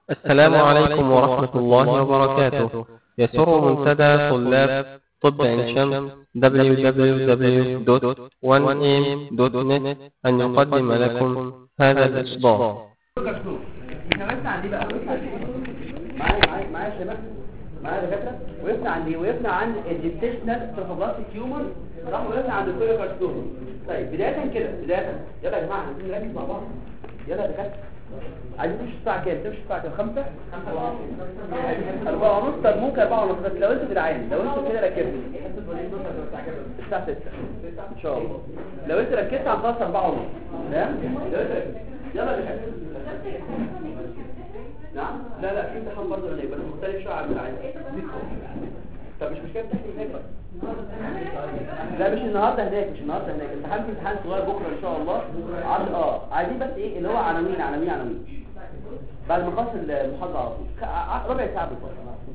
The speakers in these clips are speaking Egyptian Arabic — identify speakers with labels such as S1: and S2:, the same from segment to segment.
S1: السلام عليكم ورحمة الله وبركاته يسر منتدى طلاب طب عين شمس www.1am.net أن يقدم لكم هذا الإصدار
S2: احنا وقفنا عند ايه بقى معايا معايا معايا يا شباب معايا يا دكاتره وقفنا عند ايه وقفنا عند الجستيشنال تروفوبلاستيك تيومر راح وقفنا عند الكوليكارسوما طيب بدايه كده بدايه يلا يا جماعه عايزين نركز مع بعض يلا يا دكاتره عايزين نمشي الساعه كام تمشي الساعه كام 5 4 ونص طب ممكن 4 ونص بس لو انتوا جدعان لو انتوا كده ركزتوا الساعه 6 ان شاء الله لو انت ركزت هنخلص 4 ونص تمام يلا يا دكاتره نعم لا لا في امتحان برضه هناك بس مختلف شويه عن العين طب مش مشكله امتحان هناك بقى لا مش النهارده هناك مش النهارده هناك امتحان في امتحان صغير بكره ان شاء الله عن اه عايزين بس ايه اللي هو عناوين عناوين عناوين بعد ما نخلص المحاضره على طول ك- ربع ساعه بالظبط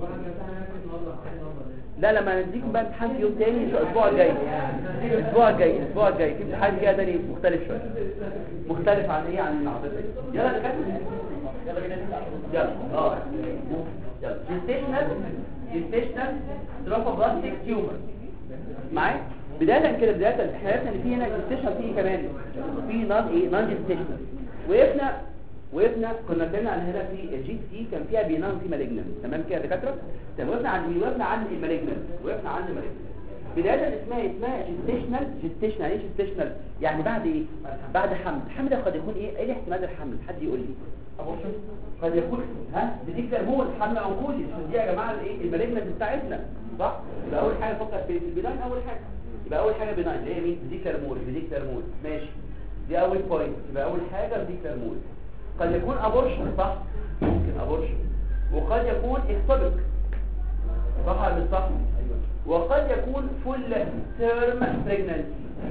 S2: لا لما نديكم بقى امتحان في يوم تاني ان شاء الله الاسبوع الجاي الاسبوع الجاي الاسبوع الجاي في امتحان كده تاني مختلف شويه مختلف عن ايه عن العادات يلا يا دكاتره يلا بينا يلا اه يلا جيستيشنال جيستيشنال تروفوبلاستيك تيومر معايا بدايه كده بدايه احنا عرفنا ان في هنا جيستيشنال في كمان في نون ايه نون جيستيشنال وقفنا وقفنا كنا اتكلمنا عن هنا في الجي سي كان فيها بينام في مالجنان تمام كده يا دكاتره تمام وقفنا عن مين وقفنا عن المالجنان وقفنا عن المالجنان بدايه اسمها اسمها جيستيشنال جيستيشنال ايه جيستيشنال يعني بعد ايه بعد حمل الحمل ده قد يكون ايه ايه احتمال الحمل حد يقول لي قد يكون ها بديك هرمون حمل عنقودي عشان دي يا جماعه الايه المالجنان بتاعتنا صح يبقى اول حاجه فكر في البناين اول حاجه يبقى اول حاجه بناين اللي هي مين بديك هرمون بديك هرمون ماشي دي اول بوينت يبقى اول حاجه بديك هرمون قد يكون ابورشن صح ممكن ابورشن وقد يكون اكتوبك صح ولا مش صح وقد يكون فول تيرم بريجنانسي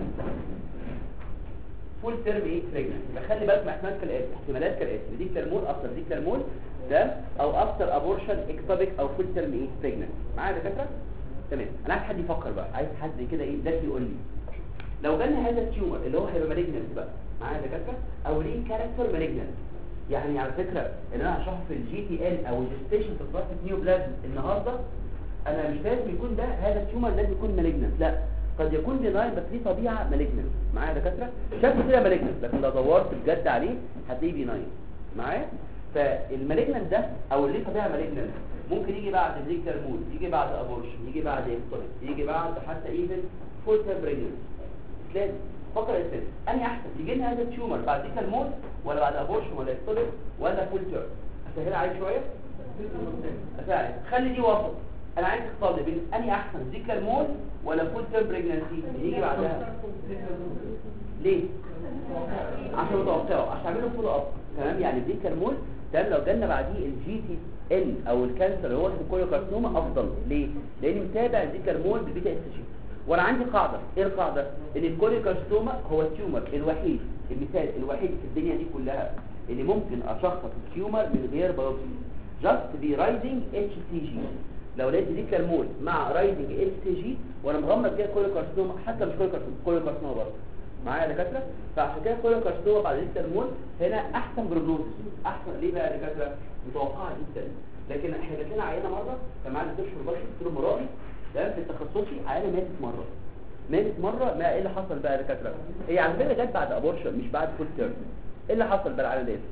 S2: فول تيرم ايه بريجنانسي يبقى خلي بالك من احتمالات كالاتي احتمالات كالاتي دي ترمون اكتر دي ترمون ده او اكتر ابورشن اكتوبك او فول تيرم ايه بريجنانسي معايا يا دكاتره تمام انا عايز حد يفكر بقى عايز حد كده ايه ده يقول لي لو جالنا هذا التيومر اللي هو هيبقى مالجنانت بقى معايا يا دكاتره او ليه كاركتر مالجنانت يعني على فكرة ان انا هشرح في الجي تي ال او الجستيشن في بلاستيك نيو بلازم النهارده انا مش لازم يكون ده هذا التيومر لازم يكون مالجنانت لا قد يكون بناين بس ليه طبيعه مالجنانت معايا يا دكاتره شكله كده مالجنانت لكن لو دورت بجد عليه هتلاقيه بناين معايا فالمالجنانت ده او اللي طبيعه مالجنانت ممكن يجي بعد بريكتر مود يجي بعد ابورشن يجي بعد اكتوريك يجي بعد حتى ايفن فول تيرم بريجنسي لازم فكر السن اني احسن يجي لنا هذا التيومر بعد ديك الموت ولا بعد ابورشن ولا اكتوريك ولا فول تيرم اسهل عليك شويه اسهل خلي دي وسط انا عايز تختار لي بين اني احسن ديك الموت ولا فول تيرم بريجنسي يجي بعدها ليه عشان متوقعه عشان اعمله فول اب تمام يعني ديك الموت تمام لو جالنا بعديه الجي تي ان او الكانسر اللي هو الكوليوكارسينوما افضل ليه لاني متابع ديك الموت بالبيتا اس جي وانا عندي قاعدة ايه القاعدة ان الكوليوكارسينوما هو التيومر الوحيد المثال الوحيد في الدنيا دي كلها اللي ممكن اشخص التيومر من غير بايوبسي جاست بي رايزنج اتش سي جي لو لقيت دي كرمول مع رايزنج اتش سي جي وانا مغمض كده كوليوكارسينوما حتى مش كوليوكارسينوما كوليوكارسينوما برضه معايا يا دكاتره فعشان كده كوليوكارسينوما بعد دي كرمول هنا احسن بروجنوزس احسن ليه بقى يا دكاتره متوقعه جدا لكن احنا جات لنا عينه مره كان معانا دكتور بشر دكتور مرابي ده في التخصصي عيانه ماتت مره ماتت مرة ما ايه اللي حصل بقى يا دكاتره هي على فكره جت بعد ابورشن مش بعد فول تيرم ايه اللي حصل بقى العيانه ديت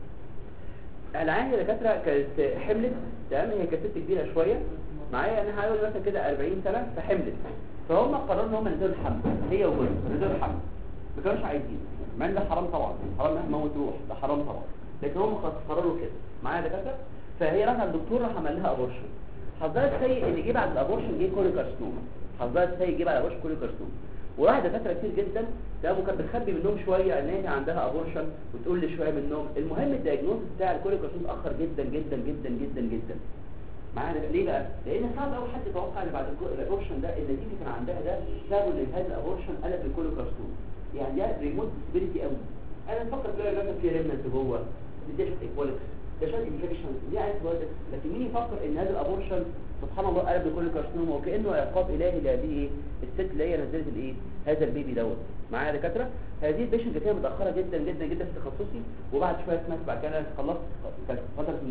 S2: العيانه يا دكاتره كانت حملت تمام هي كانت ست كبيره شويه معايا انا حوالي مثلا كده 40 سنه فحملت فهم قرروا ان هم ينزلوا الحمل هي وجوزها ينزلوا الحمل ما كانوش عايزين مع ان ده حرام طبعا حرام مهما موت روح ده حرام طبعا لكن هم قرروا كده معايا يا دكاتره فهي راحت الدكتور راح عمل لها ابورشن حظها السيء ان جه بعد الابورشن جه كوليكارسنوما حظها السيء جه بعد الابورشن كوليكارسنوما وراح دكاتره كتير جدا ده وكانت بتخبي منهم شويه ان هي عندها ابورشن وتقول لي شويه منهم المهم الدايجنوز بتاع الكوليكارسنوما اتاخر جدا جدا جدا جدا جدا معانا ليه بقى لان صعب قوي حد يتوقع ان بعد الابورشن ده النتيجه اللي كان عندها ده سببه ان هذا الابورشن قلب للكوليكارسنوما يعني ده ريموت ديسبيليتي قوي انا بفكر تلاقي مثلا في ريمنت جوه ديجيت ايكوالكس ده شاد انفكشن دي عايز لكن مين يفكر ان هذا الابورشن سبحان الله قلب لكل كارسينوما وكانه عقاب الهي لهذه ايه الست اللي هي نزلت الايه هذا البيبي دوت معايا يا دكاتره هذه البيشنت كانت متاخره جدا جدا جدا في تخصصي وبعد شويه سمعت بعد كده خلصت كانت فتره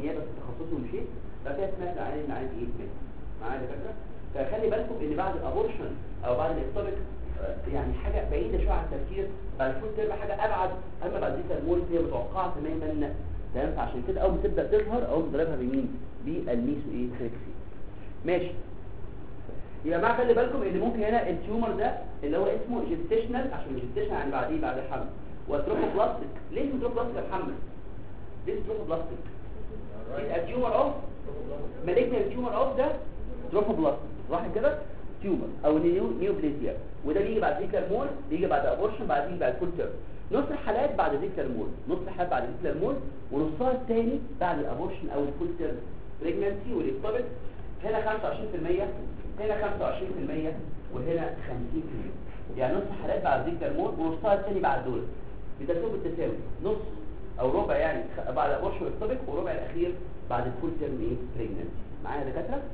S2: النيابه في تخصصه ومشيت بعد كده سمعت عن ان عندي ايه مات معايا يا دكاتره فخلي بالكم ان بعد الابورشن او بعد الاكتوبيك يعني حاجه بعيده شويه عن التفكير بعد الفول تيرم حاجه ابعد اما بعد دي المول هي متوقعه تماما تمام فعشان كده اول ما تبدا تظهر اول ما تضربها بمين بالميسو ايه تريكسي ماشي يبقى مع خلي بالكم ان ممكن هنا التيومر ده اللي هو اسمه جيستيشنال عشان جيستيشنال يعني بعديه بعد الحمل وتروفوبلاستيك ليه اسمه تروفوبلاستيك يا محمد ليه اسمه تروفوبلاستيك التيومر اوف مالجنال تيومر اوف ده تروفوبلاستيك صح كده تيومر او نيو نيوبليزيا وده بيجي بعد ذيكلر مول بيجي بعد ابورشن بعد بيجي بعد كل تيرم نص الحالات بعد ذيكلر مول نص الحالات بعد ذيكلر مول ونصها الثاني بعد الابورشن او الفول تيرم بريجنانسي والاكتوبيك هنا 25% هنا 25% وهنا 50% يعني نص الحالات بعد ذيكلر مول ونصها الثاني بعد دول بترتيب بالتساوي نص او ربع يعني خ- بعد الابورشن والاكتوبيك وربع الاخير بعد الفول تيرم ايه بريجنانسي معايا يا دكاتره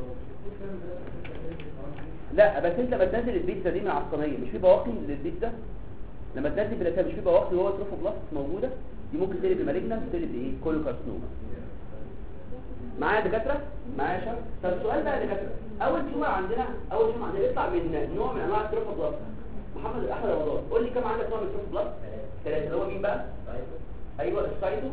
S2: لا بس انت لما تنزل البيتزا دي من على الصينيه مش في بواقي للبيتزا لما تنزل بلاتها مش في بواقي وهو تروفوبلاست موجوده دي ممكن تقلب بمالجنم تقلب بايه كولوكارسنوما معايا يا دكاتره معايا يا شباب طب السؤال بقى يا دكاتره اول تيومر عندنا اول تيومر عندنا يطلع من نوع من انواع التروفوبلاست محمد احمد رمضان قول لي كم عندك نوع من التروفوبلاست ثلاثه اللي هو مين بقى ايوه السايتو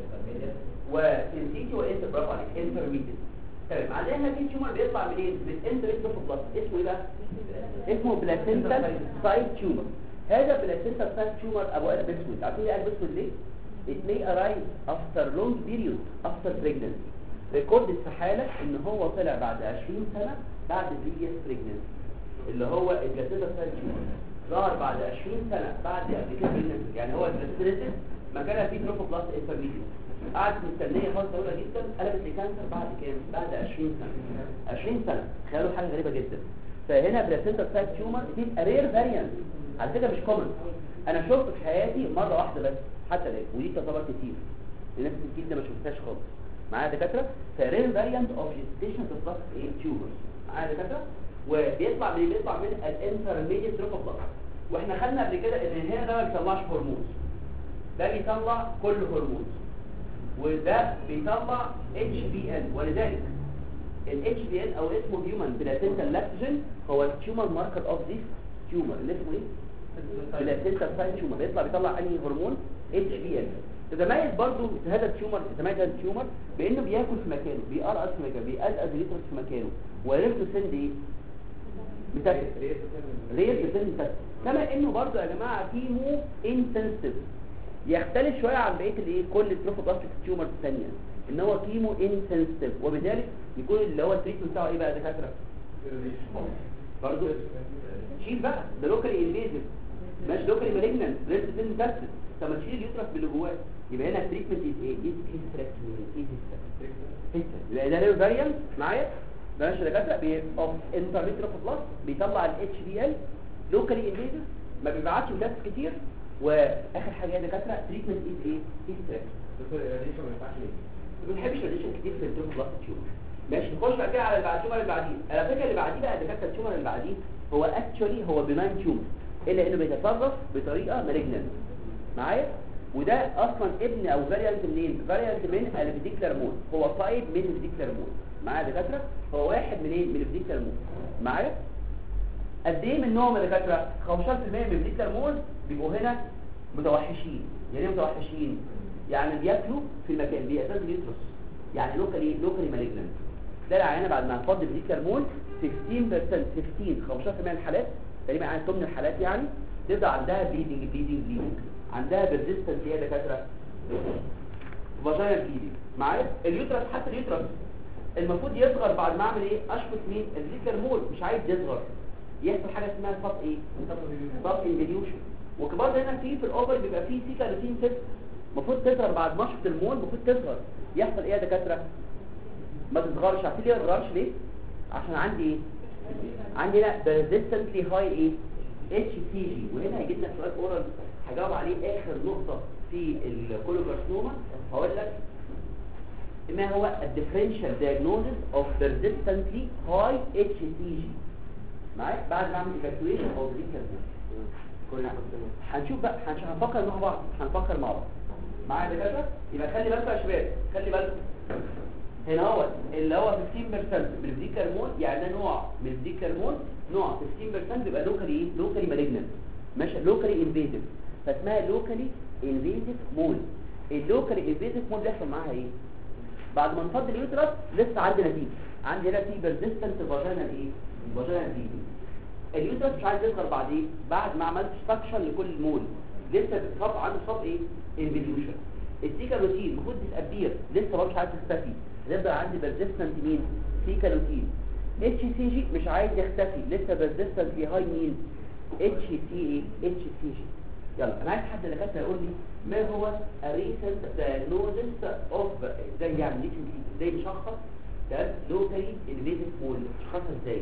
S2: وسنسيتي وانت برافو عليك انترميديت تمام عندنا في تيومر بيطلع منين من انتريتروفوبلاست اسمه ايه بقى اسمه بلاسينتا سايت تيومر هذا بلاسينتا سايت تيومر ابو قلب اسود عارفين ايه قلب اسود ليه it may arise after long period after pregnancy ريكورد استحالة ان هو طلع بعد 20 سنة بعد previous pregnancy اللي هو البلاسينتا سايت تيومر ظهر بعد 20 سنة بعد قبل كده pregnancy يعني هو البلاسينتا مكانها فيه تروفوبلاست انترميديت قعدت مستنية فترة طويلة جدا قلبت لكانسر بعد كام؟ بعد 20 سنة 20 سنة تخيلوا حاجة غريبة جدا فهنا بلاسينتا سايت تيومر بتبقى رير فاريانت على فكرة مش كومن انا شفت في حياتي مرة واحدة بس حتى الان ودي تعتبر كتير الناس الكتير ده ما شفتهاش خالص معايا دكاترة فرير فاريانت اوف جيستيشن بلس ايه تيومرز معايا دكاترة وبيطلع من بيطلع من الانترميديت تروفوبلاست واحنا خدنا قبل كده ان هنا ده ما بيطلعش هرمون ده بيطلع كل هرمون وده بيطلع HBN ولذلك ال HBN او اسمه Human Placental Lactogen هو التيومر ماركر اوف ذيس تيومر اللي اسمه ايه؟ بلاسينتا ساين تيومر بيطلع بيطلع انهي هرمون HBN تتميز برضو هذا التيومر تتميز هذا التيومر بانه بياكل في مكانه بيقرقص في مكانه بيقلقز اليوترس في مكانه وريرته سند ايه؟ بتاكل رير بتاكل كما انه برضو يا جماعه كيمو انتنسيف يختلف شوية عن بقية الايه كل التروفوبلاستيك تيومر الثانية ان هو كيمو انسنسيتيف وبذلك يكون اللي هو التريتمنت بتاعه ايه بقى دكاتره برضه شيل بقى ده لوكالي انفيزيف مش لوكالي مالجنانت ريست سيل بس طب ما تشيل اليوترس باللي جواه يبقى هنا التريتمنت از ايه از هيستريكتومي از هيستريكتومي يبقى ده له فاريانت معايا ده ماشي دكاتره بي اوف انترميتروفوبلاست بيطلع الاتش بي ال لوكالي انفيزيف ما بيبعتش بلاس كتير واخر حاجه يا دكاتره تريتمنت از ايه هيستريكتومي
S3: دكتور الراديشن ما ينفعش ليه؟
S2: ما بنحبش راديشن كتير في التروفوبلاست تيومر ماشي نخش بعد كده على اللي بعد التيومر اللي بعديه على فكره اللي بعديه بقى دكاتره التيومر اللي بعديه هو اكشولي هو بناين تيومر الا انه بيتصرف بطريقه مالجنانت معايا وده اصلا ابن او فاريانت منين فاريانت من الفيديكلر مود هو طيب من الفيديكلر مود معايا دكاتره هو واحد منين من الفيديكلر مود معايا قد ايه منهم يا دكاتره 15% من الفيديكلر مود بيبقوا هنا متوحشين يعني ايه متوحشين يعني بياكلوا في المكان بيأساس اليوترس يعني لوكالي لوكالي مالجنانت ده العيانه بعد ما نفضي الفيديكلر مود 16% 16 15% من الحالات تقريبا يعني ثمن الحالات يعني تبدا عندها بليدنج بليدنج بليدنج عندها بيرزيستنس هي دكاتره فاجينال بليدنج معايا اليوترس حتى اليوترس المفروض يصغر بعد ما اعمل ايه اشفط مين الفيديكلر مود مش عايز يصغر يحصل حاجه اسمها صف ايه صف انفيديوشن وكمان هنا في في الاوفر بيبقى فيه سيكا روتين ست المفروض تصغر بعد ما اشفط المول المفروض تصغر يحصل ايه يا دكاتره ما تصغرش عارفين ليه ما تصغرش ليه عشان عندي ايه عندي هنا persistently high ايه اتش سي جي وهنا هيجي لنا سؤال اورال هجاوب عليه اخر نقطه في الكولوكارسنوما هقول لك ما هو الديفرنشال diagnosis of persistently high اتش سي جي معايا بعد ما اعمل evacuation of the
S3: كل
S2: هنشوف بقى هنش- هنفكر مع بعض هنفكر مع بعض معايا يا دكاتره يبقى خلي بالكم يا شباب خلي بالكم هنا هو اللي هو 15% من الديكرمون يعني ده نوع من الديكرمون نوع 15% بيبقى لوكالي ايه لوكالي مالجنت ماشي لوكالي انفيزيف فاسمها لوكالي انفيزيف مول اللوكالي انفيزيف مول بيحصل معاها ايه بعد ما نفضل اليوترس لسه عندي نتيجه عندي هنا في بيرزيستنت فاجينال ايه فاجينال دي اليوترس مش عايز يظهر بعد ايه بعد ما عملت ستراكشر لكل مول لسه بتصاب عنده صاب ايه انفيديوشن السيكا روتين المفروض تتأبير لسه برضه مش عايز تختفي يبقى عندي بيرزيستنت مين سيكا روتين اتش سي جي مش عايز يختفي لسه بيرزيستنت في هاي مين اتش سي ايه اتش سي جي يلا انا عايز حد اللي كاتب يقول لي ما هو الريسنت diagnosis اوف ازاي يعني ليه ازاي نشخص ده لوكالي انفيزيف مول نشخصها ازاي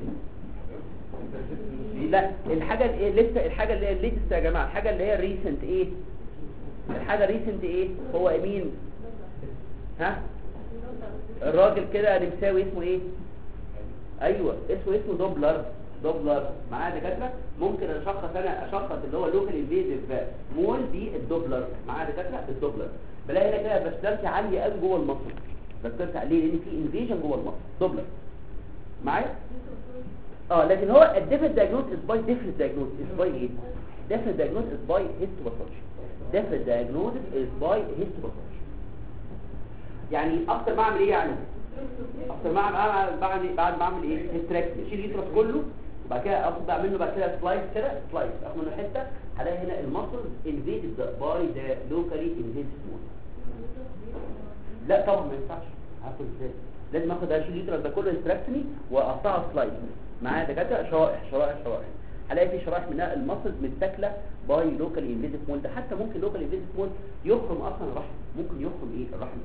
S2: لا الحاجه الايه لسه الحاجه اللي هي الليتست يا جماعه الحاجه اللي هي الريسنت ايه الحاجه الريسنت ايه هو مين ها الراجل كده نمساوي اسمه ايه ايوه اسمه اسمه دوبلر دوبلر معايا دكاتره ممكن اشخص انا اشخص اللي هو لوكال انفيزيف مول بالدوبلر معايا دكاتره بالدوبلر بلاقي هنا كده بسترتي عاليه قوي جوه المصل بسترتي عليه لان في انفيجن جوه المصل دوبلر معايا اه لكن هو الديفرنت دايجنوز از باي ديفرنت دايجنوز از باي ايه ديفرنت دايجنوز از باي هيستوباثولوجي ديفرنت دايجنوز از باي هيستوباثولوجي يعني اكتر ما اعمل ايه يعني اكتر ما اعمل بعد بعد ما اعمل ايه هيستريكتومي اشيل اليوترس كله وبعد كده اخد بقى منه بعد كده سلايس كده سلايس اخد منه حته هلاقي هنا المسل انفيدد باي ذا لوكالي انفيدد مود لا طبعا ما ينفعش هاخد ازاي لازم اخد اشيل اليوترس ده كله هيستريكتومي واقطعه سلايس معايا دكاتره شرائح شرائح شرائح هلاقي في شرائح منها المسلز متاكله باي لوكال انفيزيف مول ده حتى ممكن لوكال انفيزيف مول يخرم اصلا الرحم ممكن يخرم ايه الرحم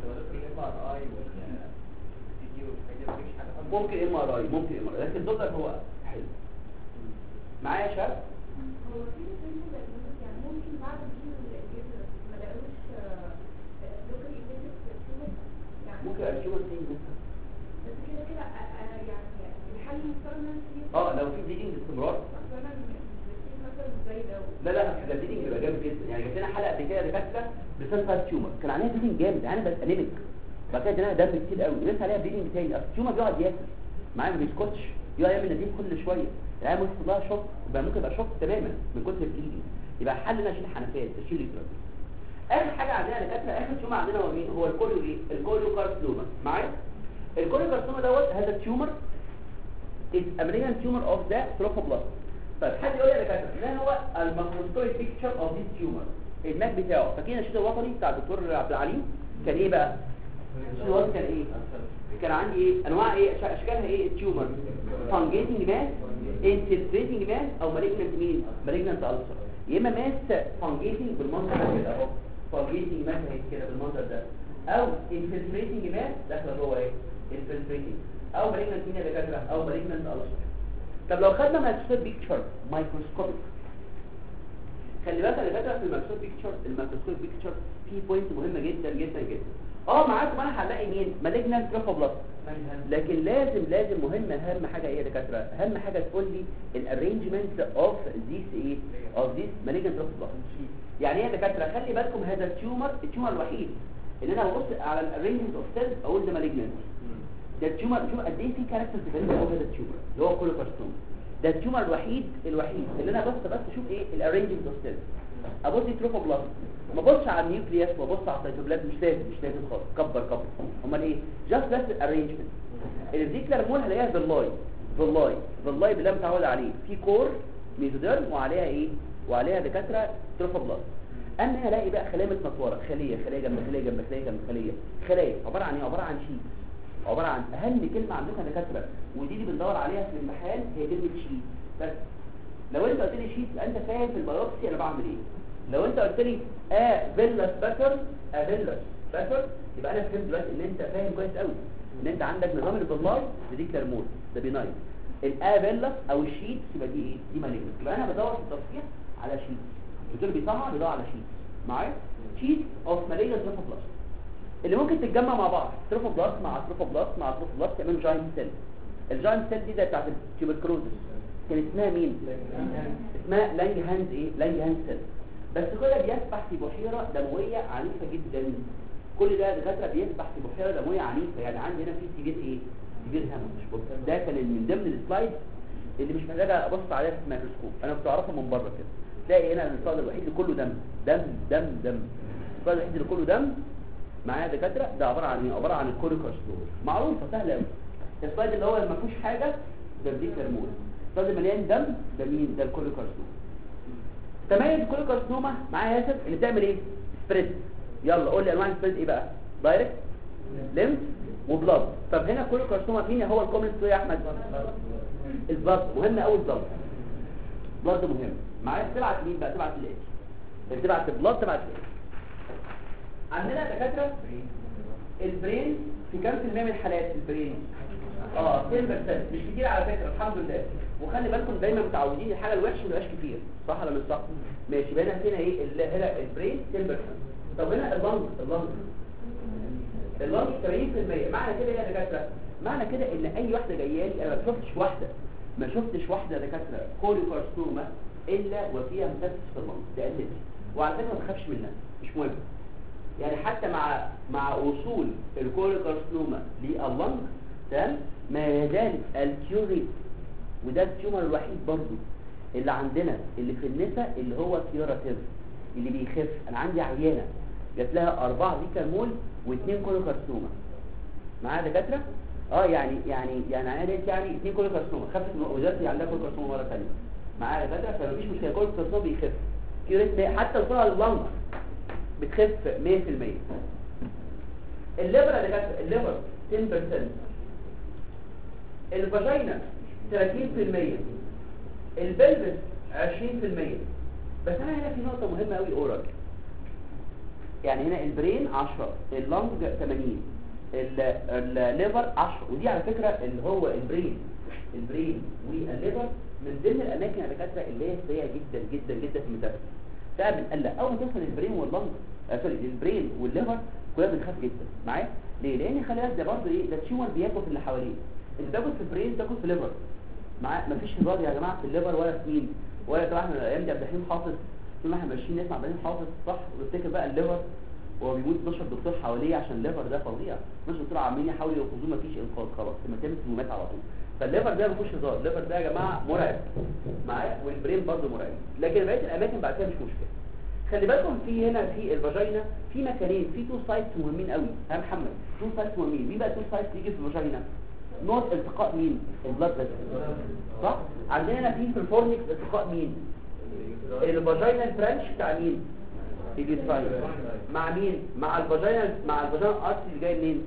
S2: ممكن ام ار اي ممكن ام ار اي لكن الدكتور هو حلو معايا يا شباب
S4: هو في مثل يعني ممكن بعد الجيل الجدر ما لقوش لوكال ايفنت يعني
S2: ممكن اشوف تاني مثلا
S4: بس كده كده آه، آه، يعني الحل المفترض ان انا فيه
S2: اه لو في بليدنج باستمرار
S4: اصل انا بسيب مثلا زي ده
S2: لا لا ده بليدنج بيبقى جامد جدا يعني جات لنا حلقه قبل كده دكاتره بسبب فاست تيومر كان عليها بليدنج جامد يعني بس انيميك بعد كده ادينا دم كتير قوي ولسه عليها بليدنج تاني اصل التيومر بيقعد ياكل معايا ما بيسكتش يقعد يعمل نزيف كل شويه العيال ممكن يحصل لها شوك يبقى ممكن يبقى شوك تماما من كتر البليدنج يبقى حل ان أنا اشيل حنفيات اشيل اليوترس اخر حاجه عندنا يا دكاتره اخر تيومر عندنا هو مين هو الكوليو ايه الكوليو كارسينوما معايا الكوليو كارسينوما دوت هذا التيومر is a malignant tumor of the trophoblast طيب حد يقول لي يا دكاتره ما هو الماكروسكوبيك بيكتشر اوف ذيس تيومر الماك بتاعه فاكرين الشيت الوطني بتاع الدكتور عبد العليم كان ايه بقى الشيت الوطني كان ايه كان عندي ايه انواع ايه أش- اشكالها ايه التيومر فانجيتنج ماس انفلتريتنج ماس او مالجنت مين مالجنت السر يا اما ماس فانجيتنج بالمنظر ده كده اهو فانجيتنج ماس اهي كده بالمنظر ده او انفلتريتنج ماس داخله جوه ايه انفلتريتنج او مالجنت مين يا دكاتره او مالجنت السر طب لو خدنا مايكروسكوب بيكتشر مايكروسكوبيك خلي بالك اللي فاكره في المايكروسكوب بيكتشر المايكروسكوب بيكتشر في بوينت مهمه جدا جدا جدا اه معاكم انا هنلاقي مين مالجنانت تروفوبلاست لكن لازم لازم مهم اهم حاجه ايه يا دكاتره اهم حاجه تقول لي الارينجمنت اوف ذيس ايه اوف ذيس مالجنانت تروفوبلاست يعني ايه يا دكاتره خلي بالكم هذا التيومر التيومر الوحيد اللي انا ببص على الارينجمنت اوف سيلز اقول ده مالجنانت ده التيومر شوف قد ايه في كاركترز غريبه قوي هذا التيومر اللي هو كولوكارسوم ده التيومر الوحيد الوحيد اللي انا بص بس اشوف ايه الارينجمنت اوف سيلز ابص تروفوبلاست ما ابصش على النيوكليوس ما ابص على السيتوبلازم مش لازم مش لازم خالص كبر كبر امال ايه جاست بس الارينجمنت الفيكلر مول هلاقيها فيلاي فيلاي فيلاي بالله متعود عليه في كور ميزوديرم وعليها ايه وعليها دكاتره تروفوبلاست اما هلاقي بقى خلايا متنطوره خليه خليه جنب خليه جنب خليه جنب خليه خلايا عباره عن ايه عباره عن شيت عباره عن اهم كلمه عندكم يا دكاتره ودي اللي بندور عليها في الامتحان هي كلمه شيت بس لو انت قلت لي شيت يبقى انت فاهم في البيوبسي انا بعمل ايه لو انت قلت لي اه فيلاس باترن اه فيلاس باترن يبقى انا فهمت دلوقتي ان انت فاهم كويس قوي ان انت عندك نظام الفيلاي بديك ترمول ده بينايت الاه فيلاس او الشيت يبقى دي ايه دي مالجنت يبقى انا بدور في التصحيح على شيت الدكتور بيصحح بيدور على شيت معايا شيت اوف مالجنت تروفوبلاست اللي ممكن تتجمع مع بعض تروفوبلاست مع تروفوبلاست مع تروفوبلاست يعملوا جاينت سيل الجاينت سيل دي ده بتاعت التيوبركلوزس كان اسمها مين اسمها لانج هاند ايه لانج هاند سيل بس كده بيسبح في بحيره دمويه عنيفه جدا كل ده دكاتره بيسبح في بحيره دمويه عنيفه يعني عندي هنا في سيفير ايه سيفير هامش بص ده كان من ضمن السلايد اللي مش محتاجه ابص عليها في الميكروسكوب انا كنت اعرفها من بره كده تلاقي هنا السلايد الوحيد اللي كله دم دم دم دم السلايد الوحيد اللي كله دم معايا دكاتره ده عباره عن ايه عباره عن الكوريكوستور معروفه سهله قوي السلايد اللي هو ما فيهوش حاجه ده دي كرمول السلايد اللي مليان دم ده مين ده الكوريكوستور تميز الكوريكوستوما معايا ياسر اللي بتعمل ايه سبريد يلا قول لي انواع السبريد ايه بقى دايركت ليمف وبلاد طب هنا الكوريكوستوما مين هو الكومنت يا احمد البلاد مهم قوي البلاد بلاد مهم معايا تبعت مين بقى تبعت الايه تبعت البلاد تبعت الايه عندنا دكاتره البرين في كام في المية من حالات البرين اه 10% مش كتير على فكرة الحمد لله وخلي بالكم دايما متعودين الحاجة الوحشة ما تبقاش كتير صح ولا مش صح ماشي بقى هنا ايه ال- هنا البرين 10% طب هنا اللنج اللنج اللنج 70% معنى كده ايه يا دكاتره معنى كده ان اي واحده جايه لي انا ما شفتش واحده ما شفتش واحده دكاتره كوليكارسوما الا وفيها مسدس في اللنج ده قلت وعلى فكره ما تخافش منها مش مهم يعني حتى مع مع وصول الكوليكارسنوما لللنج تمام ما يزال الكيوريت وده التيومر الوحيد برضو اللي عندنا اللي في النساء اللي هو كيوراتيف اللي بيخف انا عندي عيانه جات لها أربعة ديكامول واثنين كوليكارسنوما معايا دكاتره اه يعني يعني يعني عيانه ديت يعني اثنين كوليكارسنوما خفت من- ودلوقتي عندها كوليكارسنوما مره ثانيه معايا دكاتره فمفيش مشكله كوليكارسنوما بيخف كيوريت حتى الكره اللنج بتخف 100% الليفر يا دكاتره الليفر 10% الفاجينا 30% البلبس 20% بس انا هنا في نقطه مهمه قوي اورال يعني هنا البرين 10 اللنج 80 ال- الليفر 10 ودي على فكره اللي هو البرين البرين والليفر من ضمن الاماكن يا دكاتره اللي هي سيئه جدا جدا جدا في الميتافيزيك فعلا بنقلق اول ما توصل البرين واللنج آه سوري البرين والليفر كلنا بنخاف جدا معايا ليه لان خلي بالك ده برضه ايه ده التيومر بياكل في اللي حواليه انت تاكل في البرين تاكل في الليفر معايا مفيش هزار يا جماعه في الليفر ولا في مين ولا طبعا احنا الايام دي عبد الحليم حافظ طول ما احنا ماشيين نسمع عبد الحليم حافظ صح ونفتكر بقى الليفر وهو بيموت 12 دكتور حواليه عشان الليفر ده فظيع 12 دكتور عمالين يحاولوا ينقذوه مفيش انقاذ خلاص ما تمت ومات على طول فالليفر ده ما فيهوش هزار الليفر ده يا جماعه مرعب معايا والبرين برضه مرعب لكن بقيه الاماكن بعد كده مش مشكله خلي بالكم في هنا في الفاجينا في مكانين في تو سايتس مهمين قوي يا محمد تو سايتس مهمين مين بقى تو سايتس يجي في الفاجينا نقط التقاء مين البلاد فيسل صح عندنا هنا في في الفورنكس التقاء مين الفاجينا برانش بتاع مين اليوتراين مع مين مع الفاجينا مع الفاجينا ارتري اللي جاي منين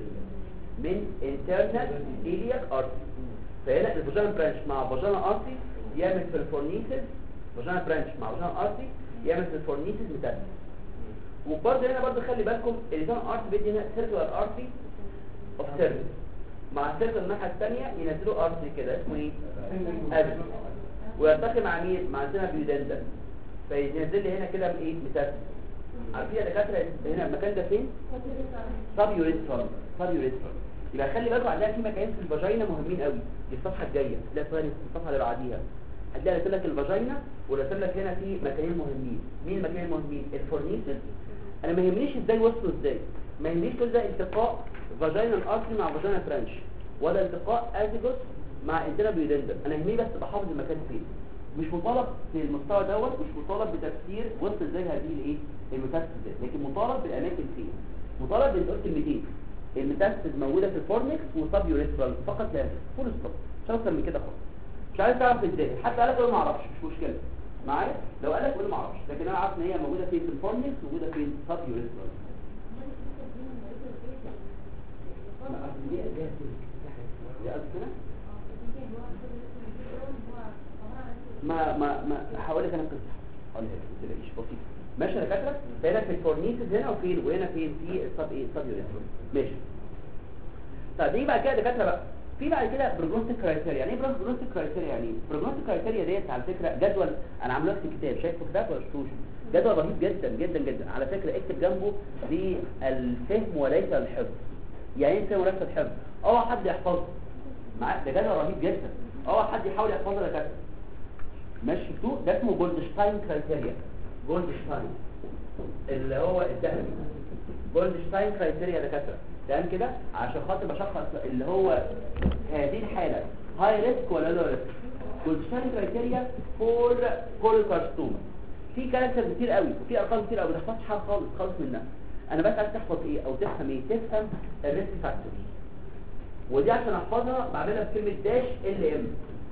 S2: من انترنال ايلياك ارتري فهنا الفاجينا برانش مع فاجينا ارتري يعمل في الفورنيسز فاجينا برانش مع فاجينا ارتري يعمل في الفورنيسز ميتاستاسيس وبرضه هنا برضه خلي بالكم الفاجينا ارتري بيدي هنا سيركلر ارتري اوف سيرفيس مع السيركل الناحيه الثانيه ينزلوا ارتري كده اسمه ايه ابل ويلتقي مع مين مع عندنا بيودندا فينزل لي هنا كده ايه ميتاستاسيس عارفين يا دكاتره هنا المكان ده فين سب يوريثرال سب يوريثرال يبقى خلي بالكم عندنا في مكانين في الفاجينا مهمين قوي دي الصفحه الجايه تلاقي صورة الصفحه اللي بعديها هتلاقي راسل لك الفاجينا وراسل لك هنا في مكانين مهمين مين المكانين المهمين الفورنيسس انا ما يهمنيش ازاي وصلوا ازاي ما يهمنيش كل ده التقاء فاجينا الارتري مع فاجينا فرانش ولا التقاء ازيجوس مع انتنا بيودندا انا يهمني بس بحافظ المكان فين مش مطالب في المستوى دوت مش مطالب بتفسير وصل ازاي هذه الايه الميتاستاسيس دي لكن مطالب بالاماكن فين مطالب بان تقول كلمتين الميتاستاسيس موجوده في الفورنكس وسب يوريثرال فقط لا غير فول ستوب مش اكتر من كده خالص مش عايز تعرف ازاي حتى قالك قول ما اعرفش مش مشكله معايا لو قالك قول ما اعرفش لكن انا عارف ان هي موجوده فين في الفورنكس موجوده فين سب يوريثرال لا أصل دي أداة دي قصدي كده ما ما ما هقول لك انا قصه هقول لك ما تقلقيش بسيط ماشي يا دكاتره هنا في الفورنيسز هنا وفين وهنا فين في السب ايه السب يوريثرال ماشي طب دي بقى كده يا دكاتره بقى في بعد كده بروجنوستيك كرايتيريا يعني ايه بروجنوستيك كرايتيريا يعني ايه بروجنوستيك كرايتيريا ديت على فكره جدول انا عامله لك في كتاب شايفه كتاب ولا شفتوش جدول رهيب جدا جدا جدا على فكره اكتب جنبه للفهم وليس الحفظ يعني ايه الفهم وليس الحفظ اوعى حد يحفظه معاك ده جدول رهيب جدا اوعى حد يحاول يحفظه يا دكاتره ماشي شفتوه ده اسمه جولدشتاين كرايتيريا جولدشتاين اللي هو الذهبي جولدشتاين كرايتيريا دكاتره تمام كده عشان خاطر بشخص اللي هو هذه الحاله هاي ريسك ولا لو ريسك جولدشتاين كرايتيريا فور كولوكارستوما في كاركتر كتير قوي وفي ارقام كتير قوي ما تحفظش حاجه خالص خالص منها انا بس عايز تحفظ ايه او تفهم ايه تفهم الريسك فاكتور ودي عشان احفظها بعملها بكلمه داش ال ام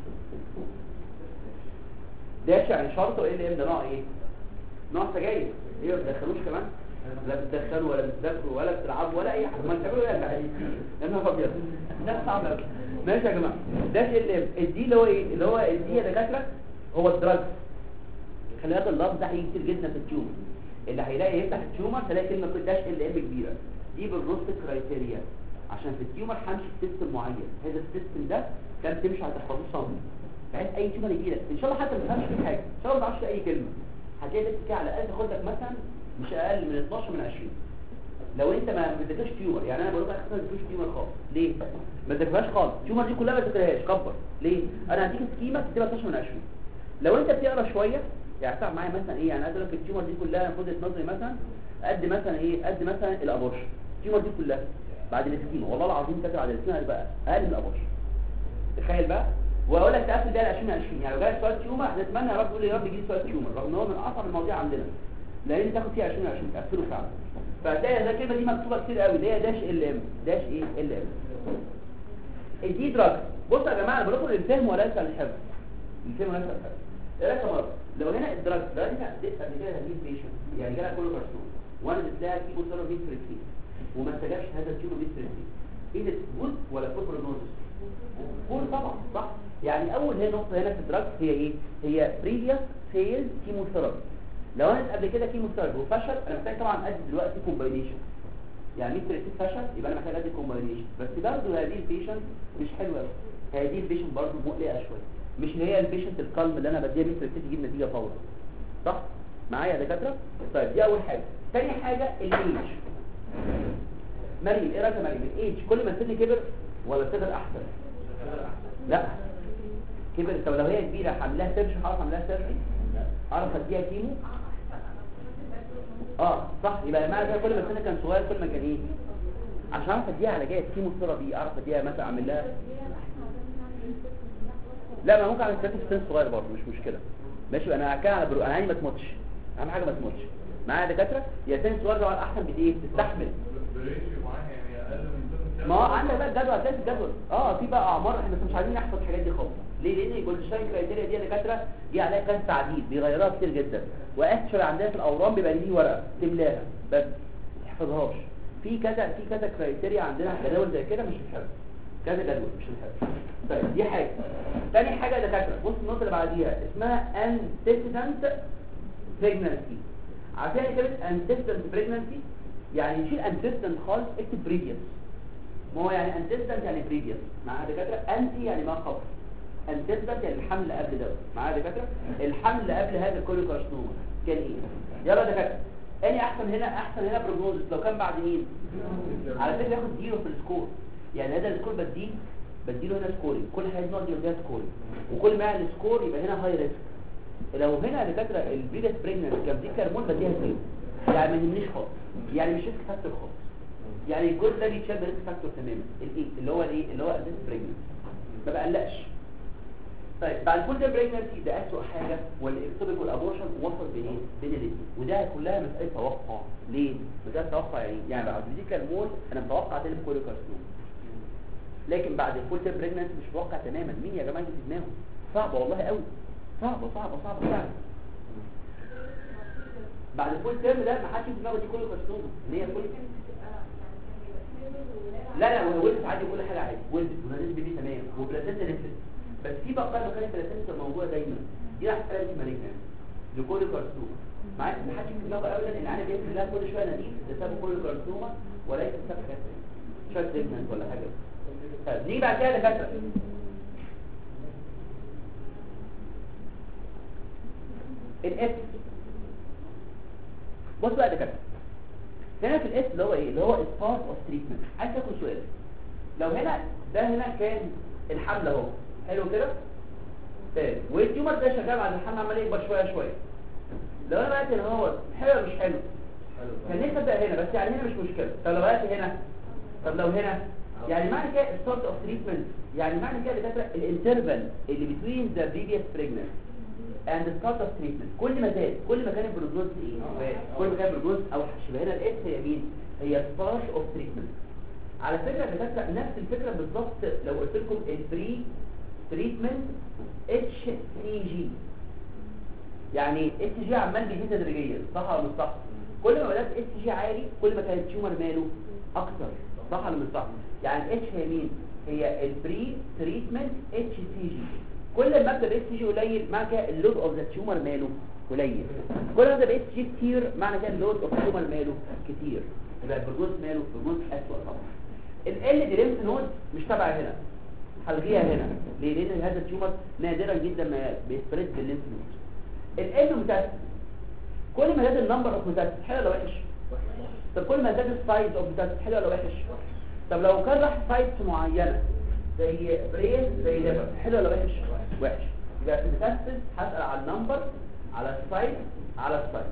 S2: داش يعني شرطه ال ام ده نوع ايه نوع سجاير ايه ما بتدخلوش كمان لا بتدخلوا ولا بتذاكروا ولا بتلعبوا ولا اي حاجه ما بتعملوا ايه يا جماعه يا نهار ابيض ده صعب قوي ماشي يا جماعه داش ال ام الدي اللي هو ايه اللي هو الدي يا دكاتره هو الدراج خلي بالك اللفظ ده هيجي كتير جدا في التيومر اللي هيلاقي يفتح التيومر تلاقي كلمه كده داش ال ام كبيره دي بالروست كرايتيريا عشان في التيومر همشي بسيستم معين هذا السيستم ده كان تمشي على تحفظه صامي بحيث اي تيومر يجي لك ان شاء الله حتى ما تفهمش فيه حاجه ان شاء الله ما تعرفش اي كلمه هتلاقي نفسك كده على الاقل تاخد لك مثلا مش اقل من 12 من 20 لو انت ما بتذاكرش تيومر يعني انا بقول لك اختصار ما تذاكرش تيومر خالص ليه ما تذاكرهاش خالص التيومر دي كلها ما تذاكرهاش كبر ليه انا هديك سكيمه تكتبها 12 من 20 لو انت بتقرا شويه يعني تعرف معايا مثلا ايه يعني عايز اقول لك التيومر دي كلها المفروض نظري مثلا قد مثلا ايه قد مثلا الابورشن التيومر دي كلها بعد السكيمه والله العظيم كاتب على السكيمه هتبقى اقل من الابورشن تخيل بقى واقول لك تقفل ده ل 2020 يعني لو جالك سؤال تيومر هنتمنى يا رب تقول لي يا رب يجي لي سؤال تيومر رغم ان هو من اصعب المواضيع عندنا لان تاخد فيها 2020 تقفله فعلا فهتلاقي ده الكلمه دي مكتوبه كتير قوي اللي هي داش ال ام داش ايه ال ام الدي دراج بصوا يا جماعه انا بقول لكم الفهم وليس الحفظ الفهم وليس الحفظ ايه رايك يا مره لو هنا الدراج لو انت اديت قبل كده هذه البيشنت يعني جالها كله كارسون وانا اديت لها كيمو ثيرابي فريكسين وما استجابش هذا الكيمو فريكسين ايه ده جود ولا فور بروجنوزس جود طبعا صح يعني اول هي نقطه هنا في الدراج هي ايه هي بريفيوس فيل كيمو ثيرابي لو انا قبل كده كيمو ثيرابي وفشل انا محتاج طبعا ادي دلوقتي كومباينيشن يعني ميت فشل يبقى انا محتاج ادي كومباينيشن بس برضه هذه البيشنت مش حلوه قوي هذه البيشنت برضه مقلقه شويه مش اللي هي البيشنت القلم اللي انا بديها ميت تجيب نتيجه فورا صح معايا يا دكاتره طيب دي اول حاجه ثاني حاجه الايج مريم ايه رايك يا مريم الايج كل ما السن كبر ولا صغر احسن لا كبر طب لو هي كبيره حملها سيرش خلاص حملها سيرش اعرف اديها كيمو اه صح يبقى معنى كده كل ما السن كان صغير كل ما كان ايه عشان اعرف اديها علاجات كيمو ثيرابي اعرف اديها مثلا اعمل لها لا ما ممكن اعمل ثيرابي في سن صغير برضه مش مشكله ماشي انا كده على برو انا عيني ما تموتش اهم حاجه ما تموتش معايا دكاتره يا سن صغير طبعا احسن بايه تستحمل ما هو عندك بقى الجدول هتلاقي الجدول اه في بقى اعمار احنا بس مش عايزين نحفظ الحاجات دي خالص ليه لان الجولدشتاين كرايتيريا دي يا دكاتره دي عليها كذا تعديل بيغيرها كتير جدا واكشن عندنا في الاورام بيبقى ليه ورقه تملاها بس ما تحفظهاش في كذا في كذا كرايتيريا عندنا جداول زي كده مش الحفظ كذا جدول مش الحفظ طيب دي حاجه تاني حاجه يا دكاتره بص النقطه اللي بعديها اسمها انتيسيدنت بريجنانسي عارفين ايه كلمه انتيسيدنت بريجنانسي يعني شيل انتيسيدنت خالص اكتب بريفيوس ما هو يعني انتيسيدنت يعني بريفيوس مع دكاتره انتي يعني ما قبل انتيسيدنت يعني الحمل اللي قبل ده معايا دكاتره الحمل اللي قبل هذا الكوليكارسنوما كان ايه يلا يا دكاتره اني احسن هنا احسن هنا بروجنوزس لو كان بعد مين على فكره ياخد زيرو في السكور يعني هذا السكور بديه بديله هنا سكورينج كل حاجه نقعد يديها سكورينج وكل ما يعلى السكور يبقى هنا هاي ريسك لو هنا يا دكاتره البريدس بريجننت كان دي كرمون بديها زيرو يعني ما يهمنيش خالص يعني مش ريسك فاكتور خالص يعني الجزء ده بيتشال بريسك فاكتور تماما الايه اللي هو الايه اللي هو البريدس بريجننت ما بقلقش طيب بعد كل ده بريجننسي ده اسوء حاجه والاكتوبيك والابورشن وصل بين ايه بين الاثنين وده كلها مساله توقع ليه مساله توقع يعني يعني بعد دي مول انا متوقع تاني كوليكارسنوم لكن بعد الفول تيرم بريجننسي مش متوقع تماما مين يا جماعه اللي في دماغه صعبه والله قوي صعبه صعبه صعبه فعلا بعد الفول تيرم ده ما حدش في دماغه دي كوليكارسنوم ان هي كل لا لا هو ولد عادي كل حاجه عادي ولد ونازل بيبي تمام وبلاسنتا نفسه بس في بقى لو كانت بلاسنتا موجوده دايما دي راح تلاقي مالجنا لكل كارسنوما معاك ما حدش في دماغه ابدا ان انا بيعمل لها كل شويه نزيف ده سبب كل كارسنوما وليس سبب حاجه ثانيه شويه سيجمنت ولا حاجه طيب نيجي بعد كده لفتره الاس بص بقى ده كده هنا في الاس اللي هو ايه اللي هو اسقاط اوف تريتمنت عايز تاخد سؤال لو هنا ده هنا كان الحمل اهو حلو كده تاني والتيومر ده شغال على الحمل عمال يكبر شويه شويه لو انا بقيت هنا هو حلو مش حلو كان نفسي ابدا هنا بس يعني هنا مش مشكله طب لو بدات هنا طب لو هنا يعني معنى كده ستارت اوف تريتمنت يعني معنى كده دكاتره الانترفال اللي بتوين ذا بريفيوس بريجننت اند ستارت اوف تريتمنت كل ما زاد كل ما كان البروجنوز ايه كل ما كان البروجنوز اوحش يبقى هنا الاس هي مين هي ستارت اوف تريتمنت على فكره دكاتره نفس الفكره بالظبط لو قلت لكم البري تريتمنت اتش سي جي يعني اتش جي عمال بيزيد تدريجيا صح ولا مش صح كل ما بدات اتش جي عالي كل ما كان التيومر ماله اكتر صح ولا مش صح يعني اتش هي مين هي البري تريتمنت اتش سي جي كل ما ابدا اتش جي قليل معنى كده اللود اوف ذا تيومر ماله قليل كل ما ابدا اتش جي كتير معنى كده اللود اوف تيومر ماله كتير يبقى البرجوز ماله البرجوز اسوء طبعا ال دي ليمف نود مش تبع هنا هلغيها هنا ليه لان هذا التيومر نادرا جدا ما بيسبريد بالليمف نود الان متاسس كل ما زاد النمبر اوف متاسس حلو ولا وحش طب كل ما زاد السايز اوف متاسس حلو ولا وحش طب لو كان راح سايتس معينه زي برين زي ليفر حلو ولا وحش وحش يبقى في المتاسس هسال على النمبر على السايز على السايز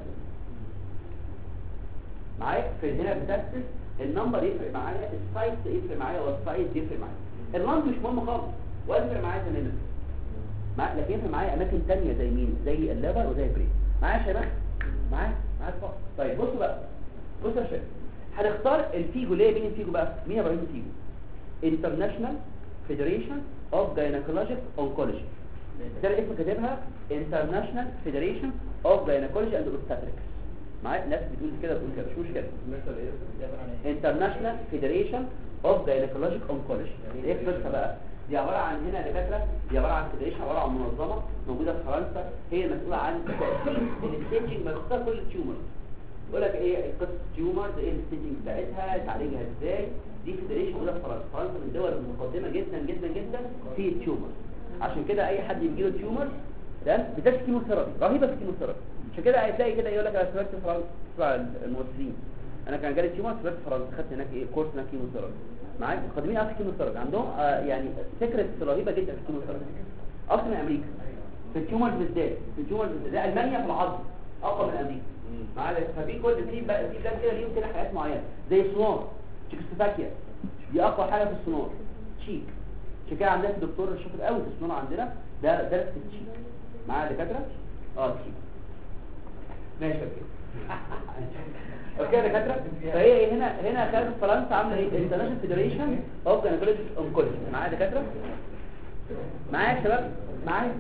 S2: معايا في هنا بتاسس النمبر يفرق معايا السايز يفرق معايا والسايز يفرق معايا اللانج مش مهم خالص ولا يفرق معايا تماما مع لكن يفرق معايا اماكن تانية زي مين زي الليفر وزي البرين معايا يا شباب معايا معايا فوق طيب بصوا بقى بصوا يا شباب هنختار الفيجو ليه مين الفيجو بقى مين يا ابراهيم الفيجو انترناشونال فيدريشن اوف جاينيكولوجيك اونكولوجي ده الاسم كاتبها انترناشونال فيدريشن اوف جاينيكولوجي اند اوبستاتريكس معايا ناس بتقول كده بتقول كده مش مشكله انترناشونال فيدريشن اوف جاينيكولوجيك اونكولوجي ايه قصتها بقى دي عباره عن هنا دكاتره دي عباره عن فيدريشن عباره عن منظمه موجوده في فرنسا هي المسؤوله عن تقسيم الستيجنج باختصار كل التيومر يقول لك ايه قصه التيومر ايه الستيجنج بتاعتها تعالجها ازاي دي فيدريشن موجوده في فرنسا فرنسا من الدول المتقدمه جدا جدا جدا في التيومر عشان كده اي حد يجي له تيومر ده بالذات الكيموثيرابي رهيبه في الكيموثيرابي عشان كده هتلاقي كده يقول لك انا سافرت فرنسا تبع الممثلين انا كان جالي تيومر سافرت فرنسا خدت هناك ايه كورس هناك كيموثيرابي معاك مقدمين على الكيموثيرابي عندهم آه يعني فكره رهيبه جدا في الكيموثيرابي اكتر من امريكا في التيومر بالذات في التيومر بالذات لا المانيا في العظم اقوى من امريكا معايا ففي كل في بقى في بلاد كده ليهم كده حاجات معينه زي السونار تشيكوسلوفاكيا دي اقوى حاجه في السونار تشيك عشان كده عندنا دكتور شاطر قوي في السونار عندنا ده درس في التشيك معايا دكاتره اه تشيك ماشي اوكي اوكي يا دكاتره فهي ايه هنا هنا كانت فرنسا عامله ايه انترناشونال فيدريشن اوف جاينيكولوجي اونكولوجي معايا يا دكاتره معايا يا شباب معايا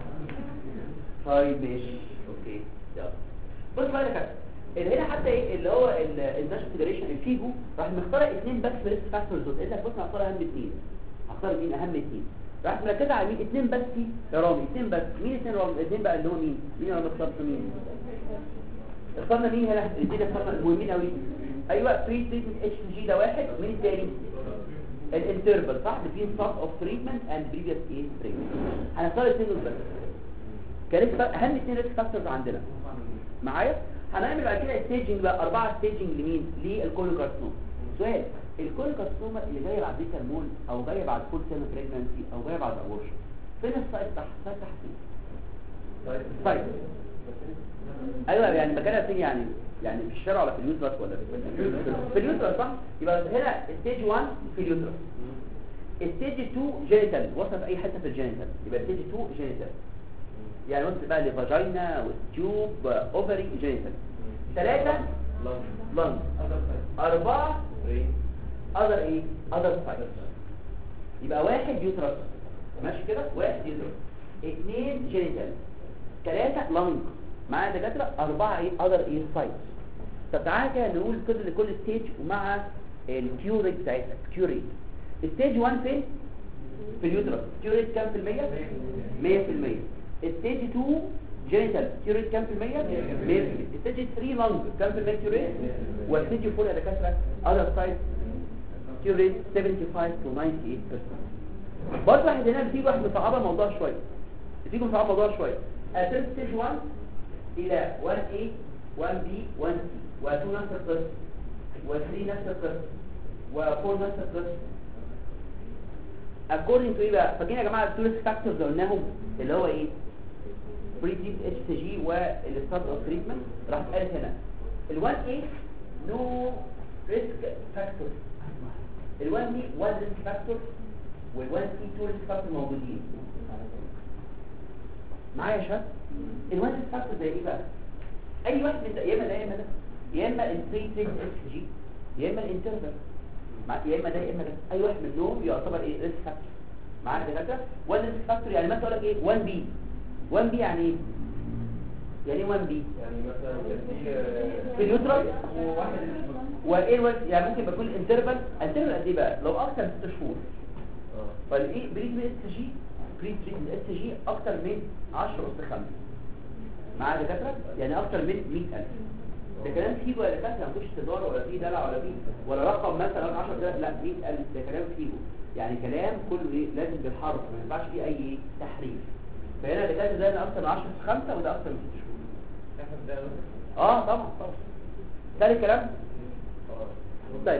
S2: طيب ماشي اوكي يلا بص بقى يا دكاتره اللي هنا حتى ايه اللي هو الانترناشونال فيدريشن الفيجو راح مختار اثنين بس في ريسك فاكتورز دول قال لك بص انا هختار اهم اثنين هختار مين اهم اثنين راح مركزه على مين اثنين بس يا رامي اثنين بس مين اثنين رامي الاثنين بقى اللي هو مين مين انا اخترت مين اخترنا مين هنا الاثنين اخترنا المهمين قوي ايوه بري تريتمنت اتش جي ده واحد مين الثاني الانترفال صح بين ستارت اوف تريتمنت اند بريفيوس ايه تريتمنت هنختار الاثنين دول بس كريسك اهم اثنين ريسك فاكتورز عندنا معايا هنعمل بعد كده ستيجنج بقى اربعه ستيجنج لمين للكولوكارسنوما سؤال الكولوكارسنوما اللي جايه بعد بيتا مول او جايه بعد فول سيرم بريجنانسي او جايه بعد ابورشن فين السايت تحت السايت تحت فين طيب ايوه يعني مكانها فين يعني يعني في الشارع ولا في اليوترس ولا في في اليوترس صح يبقى هنا ستيج 1 في اليوترس ستيج 2 جينيتال وصل في اي حته في الجينيتال يبقى ستيج 2 جينيتال يعني وصل بقى لفاجينا والتيوب اوفري جينيتال ثلاثة لنج أربعة أذر إيه؟ أذر سايت يبقى واحد يوترس ماشي كده؟ واحد يوترس اثنين جينيتال ثلاثة لنج معايا دكاترة أربعة إيه؟ أذر إيه سايت طب تعالى كده نقول كل لكل ستيج ومع الكيوريت بتاعتها كيوريت ستيج 1 فين؟ في اليوترس كيوريت كام في المية؟ 100 في المية ستيج 2 جينيتال كيوريت كام في المية؟ 100% ستيج 3 لانج كام في المية كيوريت؟ وستيج 4 يا دكاترة اذر سايد كيوريت 75 to 98% برضه واحد هنا بتيجي واحد مصعبة الموضوع شوية بتيجي مصعبة الموضوع شوية أساس ستيج 1 إلى 1A 1B 1C و2 نفس القسم و3 نفس القسم و4 نفس القسم according to ايه بقى فاكرين يا جماعه التورست فاكتورز اللي قلناهم اللي هو ايه بري تريت اتش سي جي والستارت اوف تريتمنت راح اتقالت هنا ال1 ايه نو ريسك فاكتور ال1 بي 1 ريسك فاكتور وال1 سي 2 ريسك فاكتور موجودين معايا يا شباب ال1 ريسك فاكتور زي ايه بقى اي واحد من ده يا اما ده يا اما ده يا اما البريتنج اس جي يا اما الانترفال يا اما ده يا اما ده اي واحد منهم يعتبر ايه ريسك فاكتور معايا يا دكاتره 1 ريسك فاكتور يعني مثلا اقول لك ايه 1 بي 1 بي يعني ايه يعني ايه 1 بي
S3: يعني مثلا كان في
S2: في اليوترس
S3: واحد
S2: وايه الوقت يعني ممكن يكون الانترفال انترفال قد ايه بقى لو اكتر من 6 شهور فالايه بريد اس جي بريد اس جي اكتر من 10 اس 5 معايا يا دكاتره يعني اكتر من 100000 ده كلام فيجو يا دكاتره مفيش تجاره ولا فيه دلع ولا فيه ولا رقم مثلا 10000 لا 100000 ده كلام فيجو يعني كلام كله ايه لازم بالحرف ما ينفعش فيه اي إيه؟ تحريف فهنا دكاتره ده أنا اكتر من 10 اس 5 وده اكتر من 6 شهور
S3: احنا ده
S2: اه طبعا طبعا ثاني كلام طيب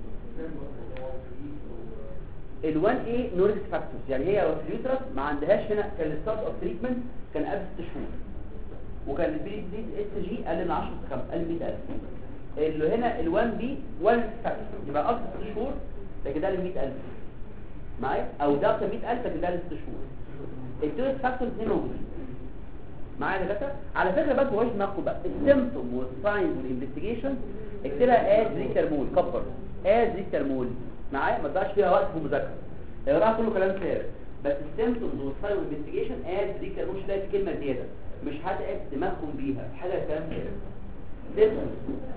S2: ال 1 a نوركس فاكتورز يعني هي لو في اليوترس ما عندهاش هنا كان الستارت اوف تريتمنت كان قبل 6 شهور وكان البي دي اس جي قل من 10 ل 5 قل 100000 اللي هنا ال 1 بي 1 فاكتور يبقى اكتر من 6 شهور لكن ده ل 100000 معايا او ده اكتر 100000 لكن ده ل 6 شهور التويست فاكتورز دي موجودين معايا يا دكاتره على فكره بس هوش ناخد بقى السيمبتوم والساينز والانفستيجيشن اكتبها از ريكترمول كبر از ريكترمول معايا ما تضيعش فيها وقت في المذاكره اقراها كله كلام فارغ بس السيمبتومز والساينز والانفستيجيشن از ريكترمول مش لاقي كلمه زياده مش هتعب دماغهم بيها حاجه كلام فارغ سيمبتومز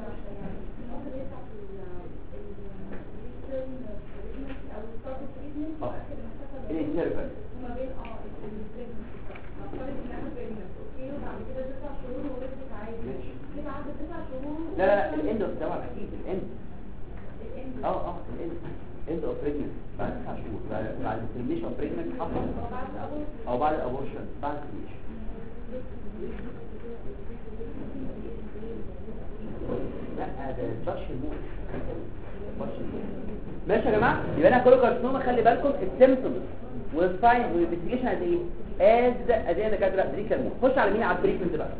S2: الانترفال
S4: وما بين اه نفترض ان انا بريجننت اوكي وبعد كده تسع شهور ولدت عادي
S2: ماشي.
S4: ليه بعد تسع شهور
S2: لا لا لا الاند طبعا اكيد الاند
S4: الاند
S2: اه اه الاند اند اوف بريجننت بعد 9 شهور بعد بعد الترميشن اوف بريجننت حصل
S4: وبعد ابو
S2: او بعد الابورشن بعد الترميشن لا ده البرش الموت برش الموت ماشي يا جماعه يبقى انا كل كارسينوما خلي بالكم السيمبتومز والساين والانفستيجيشن قد ايه از ادي انا كده دي كلمه خش على مين على التريتمنت بقى